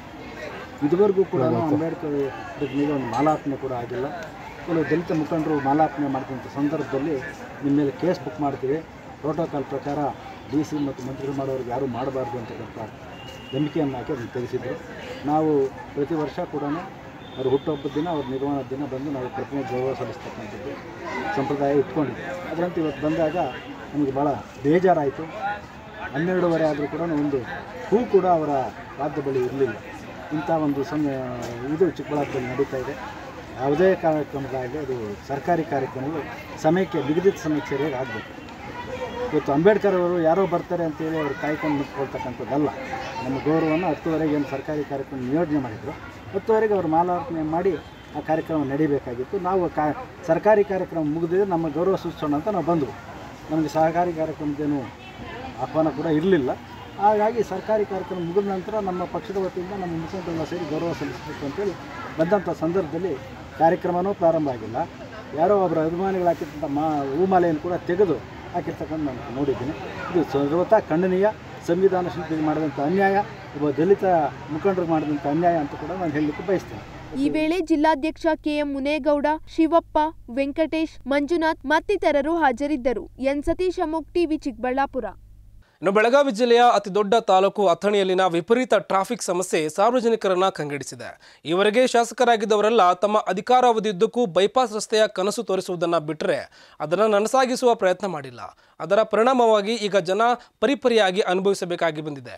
ಇದುವರೆಗೂ ಕೂಡ ಅಂಬೇಡ್ಕರ್ ಪ್ರತಿಮೆಗೆ ಒಂದು ಮಾಲಾರ್ಪಣೆ ಕೂಡ ಆಗಿಲ್ಲ ಕೆಲವು ದಲಿತ ಮುಖಂಡರು ಮಾಲಾರ್ಪಣೆ ಮಾಡಿದಂಥ ಸಂದರ್ಭದಲ್ಲಿ ನಿಮ್ಮ ಮೇಲೆ ಕೇಸ್ ಬುಕ್ ಮಾಡ್ತೀವಿ ಪ್ರೋಟೋಕಾಲ್ ಪ್ರಕಾರ ಡಿ ಸಿ ಮತ್ತು ಮಂತ್ರಿಗಳು ಮಾಡೋರಿಗೆ ಯಾರೂ ಮಾಡಬಾರ್ದು ಅಂತಕ್ಕಂಥ ಧಮಿಕೆಯನ್ನು ಹಾಕಿ ಅದನ್ನು ತೆಗೆಸಿದ್ರು ನಾವು ಪ್ರತಿ ವರ್ಷ ಕೂಡ ಅವ್ರ ಹುಟ್ಟುಹಬ್ಬದ ದಿನ ಅವ್ರ ನಿರ್ವಹಣಾ ದಿನ ಬಂದು ನಾವು ಪ್ರತಿಮೆ ಗೌರವ ಸಲ್ಲಿಸ್ತಕ್ಕಂಥದ್ದು ಸಂಪ್ರದಾಯ ಇಟ್ಕೊಂಡಿದ್ವಿ ಅದರಂತೆ ಇವತ್ತು ಬಂದಾಗ ನಮಗೆ ಭಾಳ ಬೇಜಾರಾಯಿತು ಹನ್ನೆರಡೂವರೆ ಆದರೂ ಕೂಡ ಒಂದು ಹೂ ಕೂಡ ಅವರ ರಾಜ್ಯ ಬಳಿ ಇರಲಿಲ್ಲ ಇಂಥ ಒಂದು ಸಮ ಇದು ಚಿಕ್ಕಬಳ್ಳಾಪುರದಲ್ಲಿ ನಡೀತಾ ಇದೆ ಯಾವುದೇ ಕಾರ್ಯಕ್ರಮಗಳಾಗಲಿ ಅದು ಸರ್ಕಾರಿ ಕಾರ್ಯಕ್ರಮಗಳು ಸಮಯಕ್ಕೆ ನಿಗದಿತ ಸಮಯಕ್ಕೆ ಸರಿಯಾಗಿ ಆಗಬೇಕು ಇವತ್ತು ಅಂಬೇಡ್ಕರ್ ಅವರು ಯಾರೋ ಬರ್ತಾರೆ ಅಂತೇಳಿ ಅವರು ಕಾಯ್ಕೊಂಡು ನಿಂತ್ಕೊಳ್ತಕ್ಕಂಥದ್ದಲ್ಲ ನಮ್ಮ ಗೌರವವನ್ನು ಹತ್ತುವರೆಗೆ ಏನು ಸರ್ಕಾರಿ ಕಾರ್ಯಕ್ರಮ ನಿಯೋಜನೆ ಮಾಡಿದ್ರು ಹತ್ತುವರೆಗೆ ಅವರು ಮಾಲಾರ್ಪಣೆ ಮಾಡಿ ಆ ಕಾರ್ಯಕ್ರಮ ನಡೀಬೇಕಾಗಿತ್ತು ನಾವು ಕಾ ಸರ್ಕಾರಿ ಕಾರ್ಯಕ್ರಮ ಮುಗಿದಿದೆ ನಮ್ಮ ಗೌರವ ಸೂಚಿಸೋಣ ಅಂತ ನಾವು ಬಂದವು ನಮಗೆ ಸಹಕಾರಿ ಕಾರ್ಯಕ್ರಮದ್ದೇನು ಆಹ್ವಾನ ಕೂಡ ಇರಲಿಲ್ಲ ಹಾಗಾಗಿ ಸರ್ಕಾರಿ ಕಾರ್ಯಕ್ರಮ ಮುಗಿದ ನಂತರ ನಮ್ಮ ಪಕ್ಷದ ವತಿಯಿಂದ ನಮ್ಮ ಮುಖಂಡರೆಲ್ಲ ಸೇರಿ ಗೌರವ ಸಲ್ಲಿಸಬೇಕು ಅಂತೇಳಿ ಬಂದಂಥ ಸಂದರ್ಭದಲ್ಲಿ ಕಾರ್ಯಕ್ರಮವೂ ಪ್ರಾರಂಭ ಆಗಿಲ್ಲ ಯಾರೋ ಒಬ್ಬರು ಅಭಿಮಾನಿಗಳು ಹಾಕಿರ್ತಂಥ ಮಾ ಹೂಮಾಲೆಯನ್ನು ಕೂಡ ತೆಗೆದು ಹಾಕಿರ್ತಕ್ಕಂಥ ನಾನು ನೋಡಿದ್ದೀನಿ ಇದು ಸರ್ವತಾ ಖಂಡನೀಯ ಸಂವಿಧಾನ ಶಿಲ್ಪಿಗೆ ಮಾಡಿದಂಥ ಅನ್ಯಾಯ ಒಬ್ಬ ದಲಿತ ಮುಖಂಡರಿಗೆ ಮಾಡಿದಂಥ ಅನ್ಯಾಯ ಅಂತ ಕೂಡ ನಾನು ಹೇಳಲಿಕ್ಕೆ ಬಯಸ್ತೇನೆ ಈ ವೇಳೆ ಜಿಲ್ಲಾಧ್ಯಕ್ಷ ಕೆಎಂ ಮುನೇಗೌಡ ಶಿವಪ್ಪ ವೆಂಕಟೇಶ್ ಮಂಜುನಾಥ್ ಮತ್ತಿತರರು ಹಾಜರಿದ್ದರು ಎನ್ ಸತೀಶ್ ಅಮೋಕ್ ಟಿವಿ ಚಿಕ್ಕಬಳ್ಳಾಪುರ ಇನ್ನು ಬೆಳಗಾವಿ ಜಿಲ್ಲೆಯ ಅತಿ ದೊಡ್ಡ ತಾಲೂಕು ಅಥಣಿಯಲ್ಲಿನ ವಿಪರೀತ ಟ್ರಾಫಿಕ್ ಸಮಸ್ಯೆ ಸಾರ್ವಜನಿಕರನ್ನ ಕಂಗೆಡಿಸಿದೆ ಈವರೆಗೆ ಶಾಸಕರಾಗಿದ್ದವರೆಲ್ಲ ತಮ್ಮ ಅಧಿಕಾರಾವಧಿಯುದ್ದಕ್ಕೂ ಬೈಪಾಸ್ ರಸ್ತೆಯ ಕನಸು ತೋರಿಸುವುದನ್ನು ಬಿಟ್ಟರೆ ಅದನ್ನು ನನಸಾಗಿಸುವ ಪ್ರಯತ್ನ ಮಾಡಿಲ್ಲ ಅದರ ಪರಿಣಾಮವಾಗಿ ಈಗ ಜನ ಪರಿಪರಿಯಾಗಿ ಅನುಭವಿಸಬೇಕಾಗಿ ಬಂದಿದೆ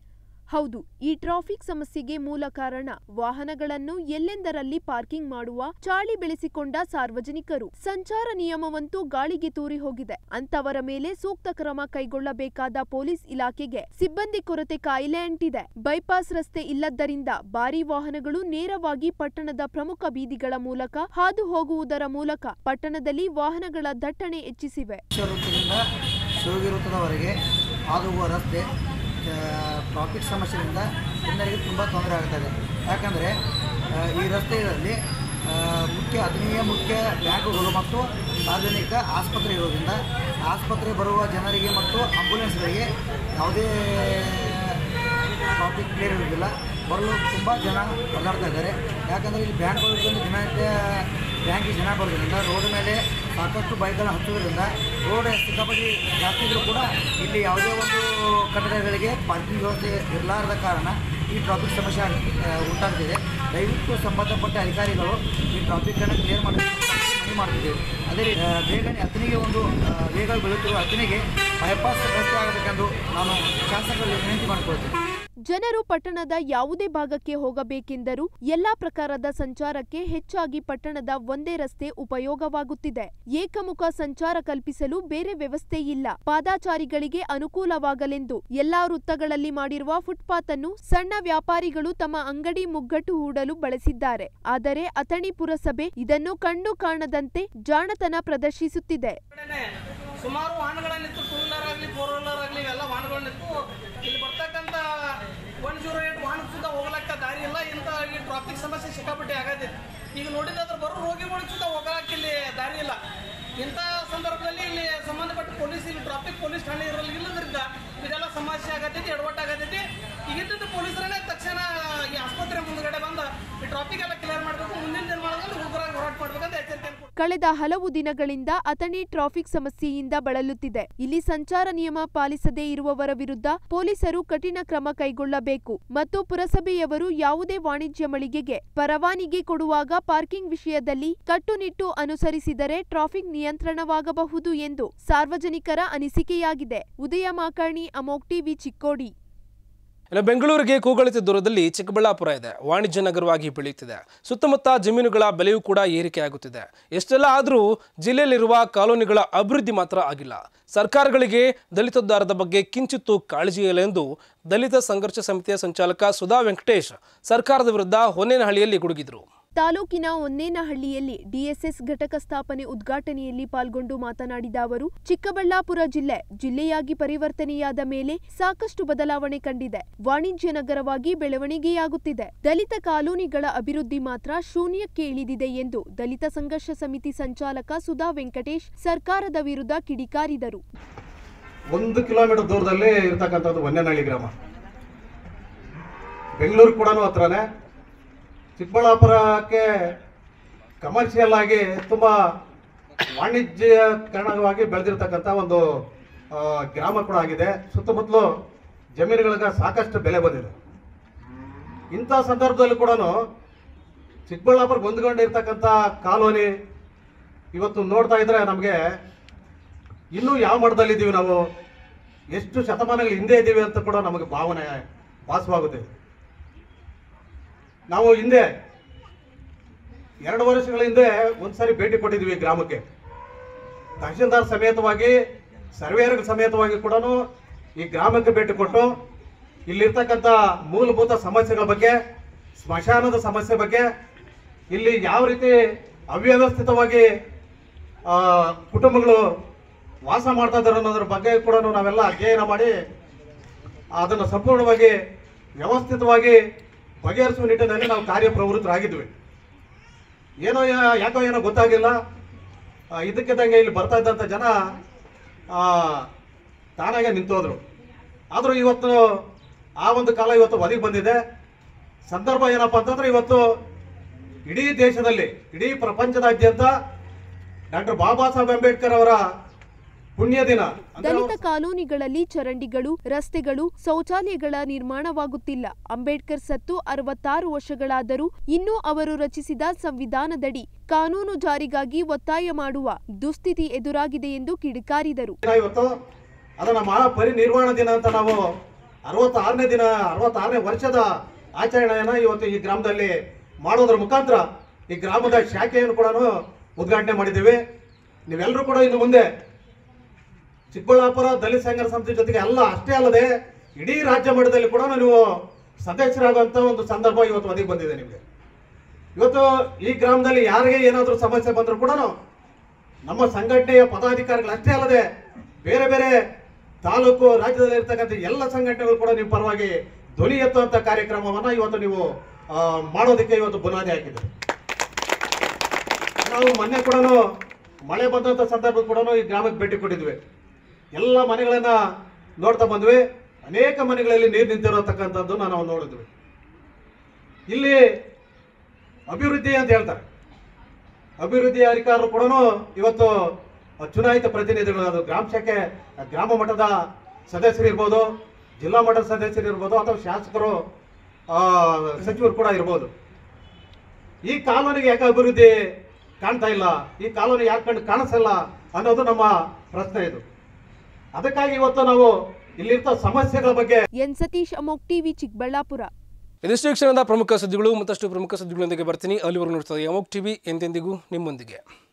ಹೌದು ಈ ಟ್ರಾಫಿಕ್ ಸಮಸ್ಯೆಗೆ ಮೂಲ ಕಾರಣ ವಾಹನಗಳನ್ನು ಎಲ್ಲೆಂದರಲ್ಲಿ ಪಾರ್ಕಿಂಗ್ ಮಾಡುವ ಚಾಳಿ ಬೆಳೆಸಿಕೊಂಡ ಸಾರ್ವಜನಿಕರು ಸಂಚಾರ ನಿಯಮವಂತೂ ಗಾಳಿಗೆ ತೂರಿ ಹೋಗಿದೆ ಅಂತವರ ಮೇಲೆ ಸೂಕ್ತ ಕ್ರಮ ಕೈಗೊಳ್ಳಬೇಕಾದ ಪೊಲೀಸ್ ಇಲಾಖೆಗೆ ಸಿಬ್ಬಂದಿ ಕೊರತೆ ಕಾಯಿಲೆ ಅಂಟಿದೆ ಬೈಪಾಸ್ ರಸ್ತೆ ಇಲ್ಲದ್ದರಿಂದ ಭಾರಿ ವಾಹನಗಳು ನೇರವಾಗಿ ಪಟ್ಟಣದ ಪ್ರಮುಖ ಬೀದಿಗಳ ಮೂಲಕ ಹಾದು ಹೋಗುವುದರ ಮೂಲಕ ಪಟ್ಟಣದಲ್ಲಿ ವಾಹನಗಳ ದಟ್ಟಣೆ ಹೆಚ್ಚಿಸಿವೆ ವೃತ್ತದಿಂದ ಶಿವಗಿ ವೃತ್ತದವರೆಗೆ ಹಾದು ಹೋಗುವ ರಸ್ತೆ ಟ್ರಾಫಿಕ್ ಸಮಸ್ಯೆಯಿಂದ ಜನರಿಗೆ ತುಂಬ ತೊಂದರೆ ಆಗ್ತದೆ ಯಾಕಂದರೆ ಈ ರಸ್ತೆಗಳಲ್ಲಿ ಆ, ಮುಖ್ಯ ಅಗ್ನಿಯ ಮುಖ್ಯ ಬ್ಯಾಂಕುಗಳು ಮತ್ತು ಸಾರ್ವಜನಿಕ ಆಸ್ಪತ್ರೆ ಇರೋದ್ರಿಂದ ಆಸ್ಪತ್ರೆ ಬರುವ ಜನರಿಗೆ ಮತ್ತು ಆಂಬುಲೆನ್ಸ್ಗಳಿಗೆ ಯಾವುದೇ ಟ್ರಾಫಿಕ್ ಕ್ಲಿಯರ್ ಇರೋದಿಲ್ಲ ಬರಲು ತುಂಬ ಜನ ಓಡಾಡ್ತಾ ಇದ್ದಾರೆ ಯಾಕಂದರೆ ಇಲ್ಲಿ ಬ್ಯಾಂಕ್ಗಳು ದಿನನಿತ್ಯ ಬ್ಯಾಂಕಿಗೆ ಜನ ಬರೋದ್ರಿಂದ ರೋಡ್ ಮೇಲೆ ಸಾಕಷ್ಟು ಬೈಕ್ಗಳನ್ನ ಹಚ್ಚೋದ್ರಿಂದ ರೋಡ್ ಸಿಕ್ಕಾಪಟ್ಟಿ ಜಾಸ್ತಿ ಇದ್ರೂ ಕೂಡ ಇಲ್ಲಿ ಯಾವುದೇ ಒಂದು ಕಟ್ಟಡಗಳಿಗೆ ಪಾರ್ಕಿಂಗ್ ವ್ಯವಸ್ಥೆ ಇರಲಾರದ ಕಾರಣ ಈ ಟ್ರಾಫಿಕ್ ಸಮಸ್ಯೆ ಆಗ್- ಆ, ಉಂಟಾಗ್ತಿದೆ ದಯವಿಟ್ಟು ಸಂಬಂಧಪಟ್ಟ ಅಧಿಕಾರಿಗಳು ಈ ಟ್ರಾಫಿಕ್ಕನ್ನು ಕ್ಲಿಯರ್ ಮಾಡಿ ಮನವಿ ಮಾಡ್ತಿದ್ದೇವೆ ಅದೇ ರೀತಿ ಆ, ಬೇಗನೆ ಹತ್ತನಿಗೆ ಒಂದು ಆ, ವೇಗ ಬೆಳೆಯುತ್ತಿರುವ ಹತ್ತನಿಗೆ ಬೈಪಾಸ್ ರಸ್ತೆ ಆಗಬೇಕೆಂದು ನಾನು ಶಾಸಕರಲ್ಲಿ ವಿನಂತಿ ಮಾಡಿಕೊಳ್ತೇನೆ ಜನರು ಪಟ್ಟಣದ ಯಾವುದೇ ಭಾಗಕ್ಕೆ ಹೋಗಬೇಕೆಂದರೂ ಎಲ್ಲಾ ಪ್ರಕಾರದ ಸಂಚಾರಕ್ಕೆ ಹೆಚ್ಚಾಗಿ ಪಟ್ಟಣದ ಒಂದೇ ರಸ್ತೆ ಉಪಯೋಗವಾಗುತ್ತಿದೆ ಏಕಮುಖ ಸಂಚಾರ ಕಲ್ಪಿಸಲು ಬೇರೆ ವ್ಯವಸ್ಥೆ ಇಲ್ಲ ಪಾದಾಚಾರಿಗಳಿಗೆ ಅನುಕೂಲವಾಗಲೆಂದು ಎಲ್ಲಾ ವೃತ್ತಗಳಲ್ಲಿ ಮಾಡಿರುವ ಫುಟ್ಪಾತ್ ಅನ್ನು ಸಣ್ಣ ವ್ಯಾಪಾರಿಗಳು ತಮ್ಮ ಅಂಗಡಿ ಮುಗ್ಗಟ್ಟು ಹೂಡಲು ಬಳಸಿದ್ದಾರೆ ಆದರೆ ಅಥಣಿ ಪುರಸಭೆ ಇದನ್ನು ಕಣ್ಣು ಕಾಣದಂತೆ ಜಾಣತನ ಪ್ರದರ್ಶಿಸುತ್ತಿದೆ ಸುಮಾರು ವಾಹನಗಳನ್ನಿತ್ತು ಟೂ ವೀಲರ್ ಆಗಲಿ ಫೋರ್ ವೀಲರ್ ಆಗಲಿ ಟ್ರಾಫಿಕ್ ಸಮಸ್ಯೆ ಸಿಕ್ಕಾಪಟ್ಟೆ ಆಗತೈತಿ ಈಗ ನೋಡಿದ್ರೆ ಬರೋ ರೋಗಿಗಳು ಸುತ್ತ ಹೋಗಕ್ಕೆ ಇಲ್ಲಿ ದಾರಿ ಇಲ್ಲ ಇಂಥ ಸಂದರ್ಭದಲ್ಲಿ ಇಲ್ಲಿ ಸಂಬಂಧಪಟ್ಟ ಪೊಲೀಸ್ ಇಲ್ಲಿ ಟ್ರಾಫಿಕ್ ಪೊಲೀಸ್ ಠಾಣೆ ಇರಲ್ಲ ಇಲ್ಲದ್ರಿಂದ ಇದೆಲ್ಲ ಸಮಸ್ಯೆ ಆಗತೈತಿ ಎಡವಟ್ಟು ಆಗತೈತಿ ಈಗ ಇದ್ದಿದ್ದು ಪೊಲೀಸರೇ ತಕ್ಷಣ ಈ ಆಸ್ಪತ್ರೆ ಮುಂದ್ಗಡೆ ಬಂದು ಈ ಟ್ರಾಫಿಕ್ ಎಲ್ಲ ಕ್ಲಿಯರ್ ಮಾಡಬೇಕು ಮುಂದಿನ ದಿನಮಾನದಲ್ಲಿ ಉಗ್ರಾಗಿ ಹೋರಾಟ ಮಾಡ್ಬೇಕಂತ ಎಚ್ಚರಿಕೆ ಕಳೆದ ಹಲವು ದಿನಗಳಿಂದ ಅಥಣಿ ಟ್ರಾಫಿಕ್ ಸಮಸ್ಯೆಯಿಂದ ಬಳಲುತ್ತಿದೆ ಇಲ್ಲಿ ಸಂಚಾರ ನಿಯಮ ಪಾಲಿಸದೇ ಇರುವವರ ವಿರುದ್ಧ ಪೊಲೀಸರು ಕಠಿಣ ಕ್ರಮ ಕೈಗೊಳ್ಳಬೇಕು ಮತ್ತು ಪುರಸಭೆಯವರು ಯಾವುದೇ ವಾಣಿಜ್ಯ ಮಳಿಗೆಗೆ ಪರವಾನಗಿ ಕೊಡುವಾಗ ಪಾರ್ಕಿಂಗ್ ವಿಷಯದಲ್ಲಿ ಕಟ್ಟುನಿಟ್ಟು ಅನುಸರಿಸಿದರೆ ಟ್ರಾಫಿಕ್ ನಿಯಂತ್ರಣವಾಗಬಹುದು ಎಂದು ಸಾರ್ವಜನಿಕರ ಅನಿಸಿಕೆಯಾಗಿದೆ ಉದಯ ಮಾಕರ್ಣಿ ಅಮೋಕ್ ಟಿವಿ ಚಿಕ್ಕೋಡಿ ಇನ್ನು ಬೆಂಗಳೂರಿಗೆ ಕೂಗಳಿತ ದೂರದಲ್ಲಿ ಚಿಕ್ಕಬಳ್ಳಾಪುರ ಇದೆ ವಾಣಿಜ್ಯ ನಗರವಾಗಿ ಬೆಳೆಯುತ್ತಿದೆ ಸುತ್ತಮುತ್ತ ಜಮೀನುಗಳ ಬೆಲೆಯೂ ಕೂಡ ಏರಿಕೆಯಾಗುತ್ತಿದೆ ಎಷ್ಟೆಲ್ಲ ಆದರೂ ಜಿಲ್ಲೆಯಲ್ಲಿರುವ ಕಾಲೋನಿಗಳ ಅಭಿವೃದ್ಧಿ ಮಾತ್ರ ಆಗಿಲ್ಲ ಸರ್ಕಾರಗಳಿಗೆ ದಲಿತೋದ್ಧಾರದ ಬಗ್ಗೆ ಕಿಂಚಿತ್ತೂ ಕಾಳಜಿ ಇಲ್ಲ ಎಂದು ದಲಿತ ಸಂಘರ್ಷ ಸಮಿತಿಯ ಸಂಚಾಲಕ ಸುಧಾ ವೆಂಕಟೇಶ್ ಸರ್ಕಾರದ ವಿರುದ್ಧ ಹೊನ್ನೇನಹಳ್ಳಿಯಲ್ಲಿ ಗುಡುಗಿದ್ರು ತಾಲೂಕಿನ ಒನ್ನೇನಹಳ್ಳಿಯಲ್ಲಿ ಡಿಎಸ್ಎಸ್ ಘಟಕ ಸ್ಥಾಪನೆ ಉದ್ಘಾಟನೆಯಲ್ಲಿ ಪಾಲ್ಗೊಂಡು ಮಾತನಾಡಿದ ಅವರು ಚಿಕ್ಕಬಳ್ಳಾಪುರ ಜಿಲ್ಲೆ ಜಿಲ್ಲೆಯಾಗಿ ಪರಿವರ್ತನೆಯಾದ ಮೇಲೆ ಸಾಕಷ್ಟು ಬದಲಾವಣೆ ಕಂಡಿದೆ ವಾಣಿಜ್ಯ ನಗರವಾಗಿ ಬೆಳವಣಿಗೆಯಾಗುತ್ತಿದೆ ದಲಿತ ಕಾಲೋನಿಗಳ ಅಭಿವೃದ್ಧಿ ಮಾತ್ರ ಶೂನ್ಯಕ್ಕೆ ಇಳಿದಿದೆ ಎಂದು ದಲಿತ ಸಂಘರ್ಷ ಸಮಿತಿ ಸಂಚಾಲಕ ಸುಧಾ ವೆಂಕಟೇಶ್ ಸರ್ಕಾರದ ವಿರುದ್ಧ ಕಿಡಿಕಾರಿದರು ಒಂದು ಕಿಲೋಮೀಟರ್ ದೂರದಲ್ಲಿ ಇರ್ತಕ್ಕಂಥದ್ದು ಹೊನ್ನೇನಹಳ್ಳಿ ಗ್ರಾಮ ಬೆಂಗಳೂರು ಕೂಡ ಹತ್ರನೇ ಚಿಕ್ಕಬಳ್ಳಾಪುರಕ್ಕೆ ಕಮರ್ಷಿಯಲ್ ಆಗಿ ತುಂಬ ವಾಣಿಜ್ಯಕರಣವಾಗಿ ಬೆಳೆದಿರ್ತಕ್ಕಂಥ ಒಂದು ಆ, ಗ್ರಾಮ ಕೂಡ ಆಗಿದೆ ಸುತ್ತಮುತ್ತಲು ಜಮೀನುಗಳಿಗೆ ಸಾಕಷ್ಟು ಬೆಲೆ ಬಂದಿದೆ ಇಂಥ ಸಂದರ್ಭದಲ್ಲಿ ಕೂಡ ಚಿಕ್ಕಬಳ್ಳಾಪುರ ಹೊಂದ್ಕೊಂಡಿರ್ತಕ್ಕಂಥ ಕಾಲೋನಿ ಇವತ್ತು ನೋಡ್ತಾ ಇದ್ರೆ ನಮಗೆ ಇನ್ನೂ ಯಾವ ಮಟ್ಟದಲ್ಲಿದ್ದೀವಿ ನಾವು ಎಷ್ಟು ಶತಮಾನಗಳ ಹಿಂದೆ ಇದ್ದೀವಿ ಅಂತ ಕೂಡ ನಮಗೆ ಭಾವನೆ ಭಾಸವಾಗುತ್ತೆ ನಾವು ಹಿಂದೆ ಎರಡು ವರ್ಷಗಳ ಹಿಂದೆ ಒಂದ್ಸಾರಿ ಭೇಟಿ ಕೊಟ್ಟಿದ್ವಿ ಗ್ರಾಮಕ್ಕೆ ತಹಶೀಲ್ದಾರ್ ಸಮೇತವಾಗಿ ಸರ್ವೇಯರ್ ಸಮೇತವಾಗಿ ಕೂಡ ಈ ಗ್ರಾಮಕ್ಕೆ ಭೇಟಿ ಕೊಟ್ಟು ಇಲ್ಲಿರ್ತಕ್ಕಂಥ ಮೂಲಭೂತ ಸಮಸ್ಯೆಗಳ ಬಗ್ಗೆ ಸ್ಮಶಾನದ ಸಮಸ್ಯೆ ಬಗ್ಗೆ ಇಲ್ಲಿ ಯಾವ ರೀತಿ ಅವ್ಯವಸ್ಥಿತವಾಗಿ ಆ, ಕುಟುಂಬಗಳು ವಾಸ ಮಾಡ್ತಾ ಇದ್ದಾರೆ ಅನ್ನೋದ್ರ ಬಗ್ಗೆ ಕೂಡ ನಾವೆಲ್ಲ ಅಧ್ಯಯನ ಮಾಡಿ ಅದನ್ನು ಸಂಪೂರ್ಣವಾಗಿ ವ್ಯವಸ್ಥಿತವಾಗಿ ಬಗೆಹರಿಸುವ ನಿಟ್ಟಿನಲ್ಲಿ ನಾವು ಕಾರ್ಯಪ್ರವೃತ್ತರಾಗಿದ್ವಿ ಏನೋ ಯಾ- ಯಾಕೋ ಏನೋ ಗೊತ್ತಾಗಿಲ್ಲ ಆ, ಇದಕ್ಕಿದ್ದಂಗೆ ಇಲ್ಲಿ ಬರ್ತಾ ಇದ್ದಂಥ ಜನ ಆ, ತಾನಾಗೆ ನಿಂತೋದ್ರು ಆದರೂ ಇವತ್ತು ಆ ಒಂದು ಕಾಲ ಇವತ್ತು ಒದಗಿ ಬಂದಿದೆ ಸಂದರ್ಭ ಏನಪ್ಪ ಅಂತಂದ್ರೆ ಇವತ್ತು ಇಡೀ ದೇಶದಲ್ಲಿ ಇಡೀ ಪ್ರಪಂಚದಾದ್ಯಂತ ಡಾಕ್ಟರ್ ಬಾಬಾ ಸಾಹೇಬ್ ಅಂಬೇಡ್ಕರ್ ಅವರ ಪುಣ್ಯ ದಿನ ಅಂದ್ರೆ ಅವ್ರ ದಲಿತ ಕಾಲೋನಿಗಳಲ್ಲಿ ಚರಂಡಿಗಳು ರಸ್ತೆಗಳು ಶೌಚಾಲಯಗಳ ನಿರ್ಮಾಣವಾಗುತ್ತಿಲ್ಲ ಅಂಬೇಡ್ಕರ್ ಸತ್ತು ಅರವತ್ತಾರು ವರ್ಷಗಳಾದರೂ ಇನ್ನೂ ಅವರು ರಚಿಸಿದ ಸಂವಿಧಾನದಡಿ ಕಾನೂನು ಜಾರಿಗಾಗಿ ಒತ್ತಾಯ ಮಾಡುವ ದುಸ್ಥಿತಿ ಎದುರಾಗಿದೆ ಎಂದು ಕಿಡಿಕಾರಿದರು ದಿನ ಇವತ್ತು ಅದನ್ನ ಮಹಾ ಪರಿನಿರ್ವಾಣ ದಿನ ಅಂತ ನಾವು ಅರವತ್ತಾರನೇ ದಿನ ಅರವತ್ತಾರನೇ ವರ್ಷದ ಆಚರಣೆಯನ್ನ ಇವತ್ತು ಈ ಗ್ರಾಮದಲ್ಲಿ ಮಾಡೋದ್ರ ಮುಖಾಂತರ ಈ ಗ್ರಾಮದ ಶಾಖೆಯನ್ನು ಕೂಡ ಉದ್ಘಾಟನೆ ಮಾಡಿದ್ದೀವಿ ನೀವೆಲ್ಲರೂ ಕೂಡ ಇನ್ನು ಮುಂದೆ ಚಿಕ್ಕಬಳ್ಳಾಪುರ ದಲಿತ ಸಂಘರ್ಷ ಸಮಿತಿ ಜೊತೆಗೆ ಅಲ್ಲ ಅಷ್ಟೇ ಅಲ್ಲದೆ ಇಡೀ ರಾಜ್ಯ ಮಟ್ಟದಲ್ಲಿ ಕೂಡ ನೀವು ಸದಸ್ಯರಾಗುವಂತ ಒಂದು ಸಂದರ್ಭ ಇವತ್ತು ಒದಗಿ ಬಂದಿದೆ ನಿಮಗೆ ಇವತ್ತು ಈ ಗ್ರಾಮದಲ್ಲಿ ಯಾರಿಗೆ ಏನಾದರೂ ಸಮಸ್ಯೆ ಬಂದರೂ ಕೂಡ ನಮ್ಮ ಸಂಘಟನೆಯ ಪದಾಧಿಕಾರಿಗಳು ಅಷ್ಟೇ ಅಲ್ಲದೆ ಬೇರೆ ಬೇರೆ ತಾಲೂಕು ರಾಜ್ಯದಲ್ಲಿ ಇರ್ತಕ್ಕಂಥ ಎಲ್ಲ ಸಂಘಟನೆಗಳು ಕೂಡ ನಿಮ್ಮ ಪರವಾಗಿ ಧ್ವನಿ ಎತ್ತುವಂತ ಕಾರ್ಯಕ್ರಮವನ್ನ ಇವತ್ತು ನೀವು ಆ, ಮಾಡೋದಕ್ಕೆ ಇವತ್ತು ಬುನಾದಿ ಹಾಕಿದೆ ನಾವು ಮೊನ್ನೆ ಕೂಡ ಮಳೆ ಬಂದಂತ ಸಂದರ್ಭ ಕೂಡ ಈ ಗ್ರಾಮಕ್ಕೆ ಭೇಟಿ ಕೊಟ್ಟಿದ್ವಿ ಎಲ್ಲ ಮನೆಗಳನ್ನ ನೋಡ್ತಾ ಬಂದ್ವಿ ಅನೇಕ ಮನೆಗಳಲ್ಲಿ ನೀರು ನಿಂತಿರತಕ್ಕಂಥದ್ದು ನಾವು ನೋಡಿದ್ವಿ ಇಲ್ಲಿ ಅಭಿವೃದ್ಧಿ ಅಂತ ಹೇಳ್ತಾರೆ ಅಭಿವೃದ್ಧಿ ಅಧಿಕಾರರು ಕೂಡ ಇವತ್ತು ಚುನಾಯಿತ ಪ್ರತಿನಿಧಿಗಳು ಅದು ಗ್ರಾಮ ಶಾಖೆ ಗ್ರಾಮ ಮಟ್ಟದ ಸದಸ್ಯರು ಇರ್ಬೋದು ಜಿಲ್ಲಾ ಮಟ್ಟದ ಸದಸ್ಯರು ಇರ್ಬೋದು ಅಥವಾ ಶಾಸಕರು ಆ, ಸಚಿವರು ಕೂಡ ಇರ್ಬೋದು ಈ ಕಾನೂನಿಗೆ ಯಾಕೆ ಅಭಿವೃದ್ಧಿ ಕಾಣ್ತಾ ಇಲ್ಲ ಈ ಕಾನೂನು ಯಾಕೆ ಕಂಡು ಕಾಣಿಸಲ್ಲ ಅನ್ನೋದು ನಮ್ಮ ಪ್ರಶ್ನೆ ಇದು ಅದಕ್ಕಾಗಿ ಇವತ್ತು ನಾವು ಇಲ್ಲಿರ್ತ ಸಮಸ್ಯೆಗಳ ಬಗ್ಗೆ ಎನ್ ಸತೀಶ್ ಅಮೋಕ್ ಟಿವಿ ಚಿಕ್ಕಬಳ್ಳಾಪುರ ಇದಿಷ್ಟು ಈ ಕ್ಷಣದ ಪ್ರಮುಖ ಸುದ್ದಿಗಳು ಮತ್ತಷ್ಟು ಪ್ರಮುಖ ಸುದ್ದಿಗಳೊಂದಿಗೆ ಬರ್ತೀನಿ ಅಲ್ಲಿವರೆಗೂ ನೋಡ್ತಾ ಅಮೋಕ್ ಟಿವಿ ಎಂದೆಂದಿಗೂ ನಿಮ್ಮೊಂದಿಗೆ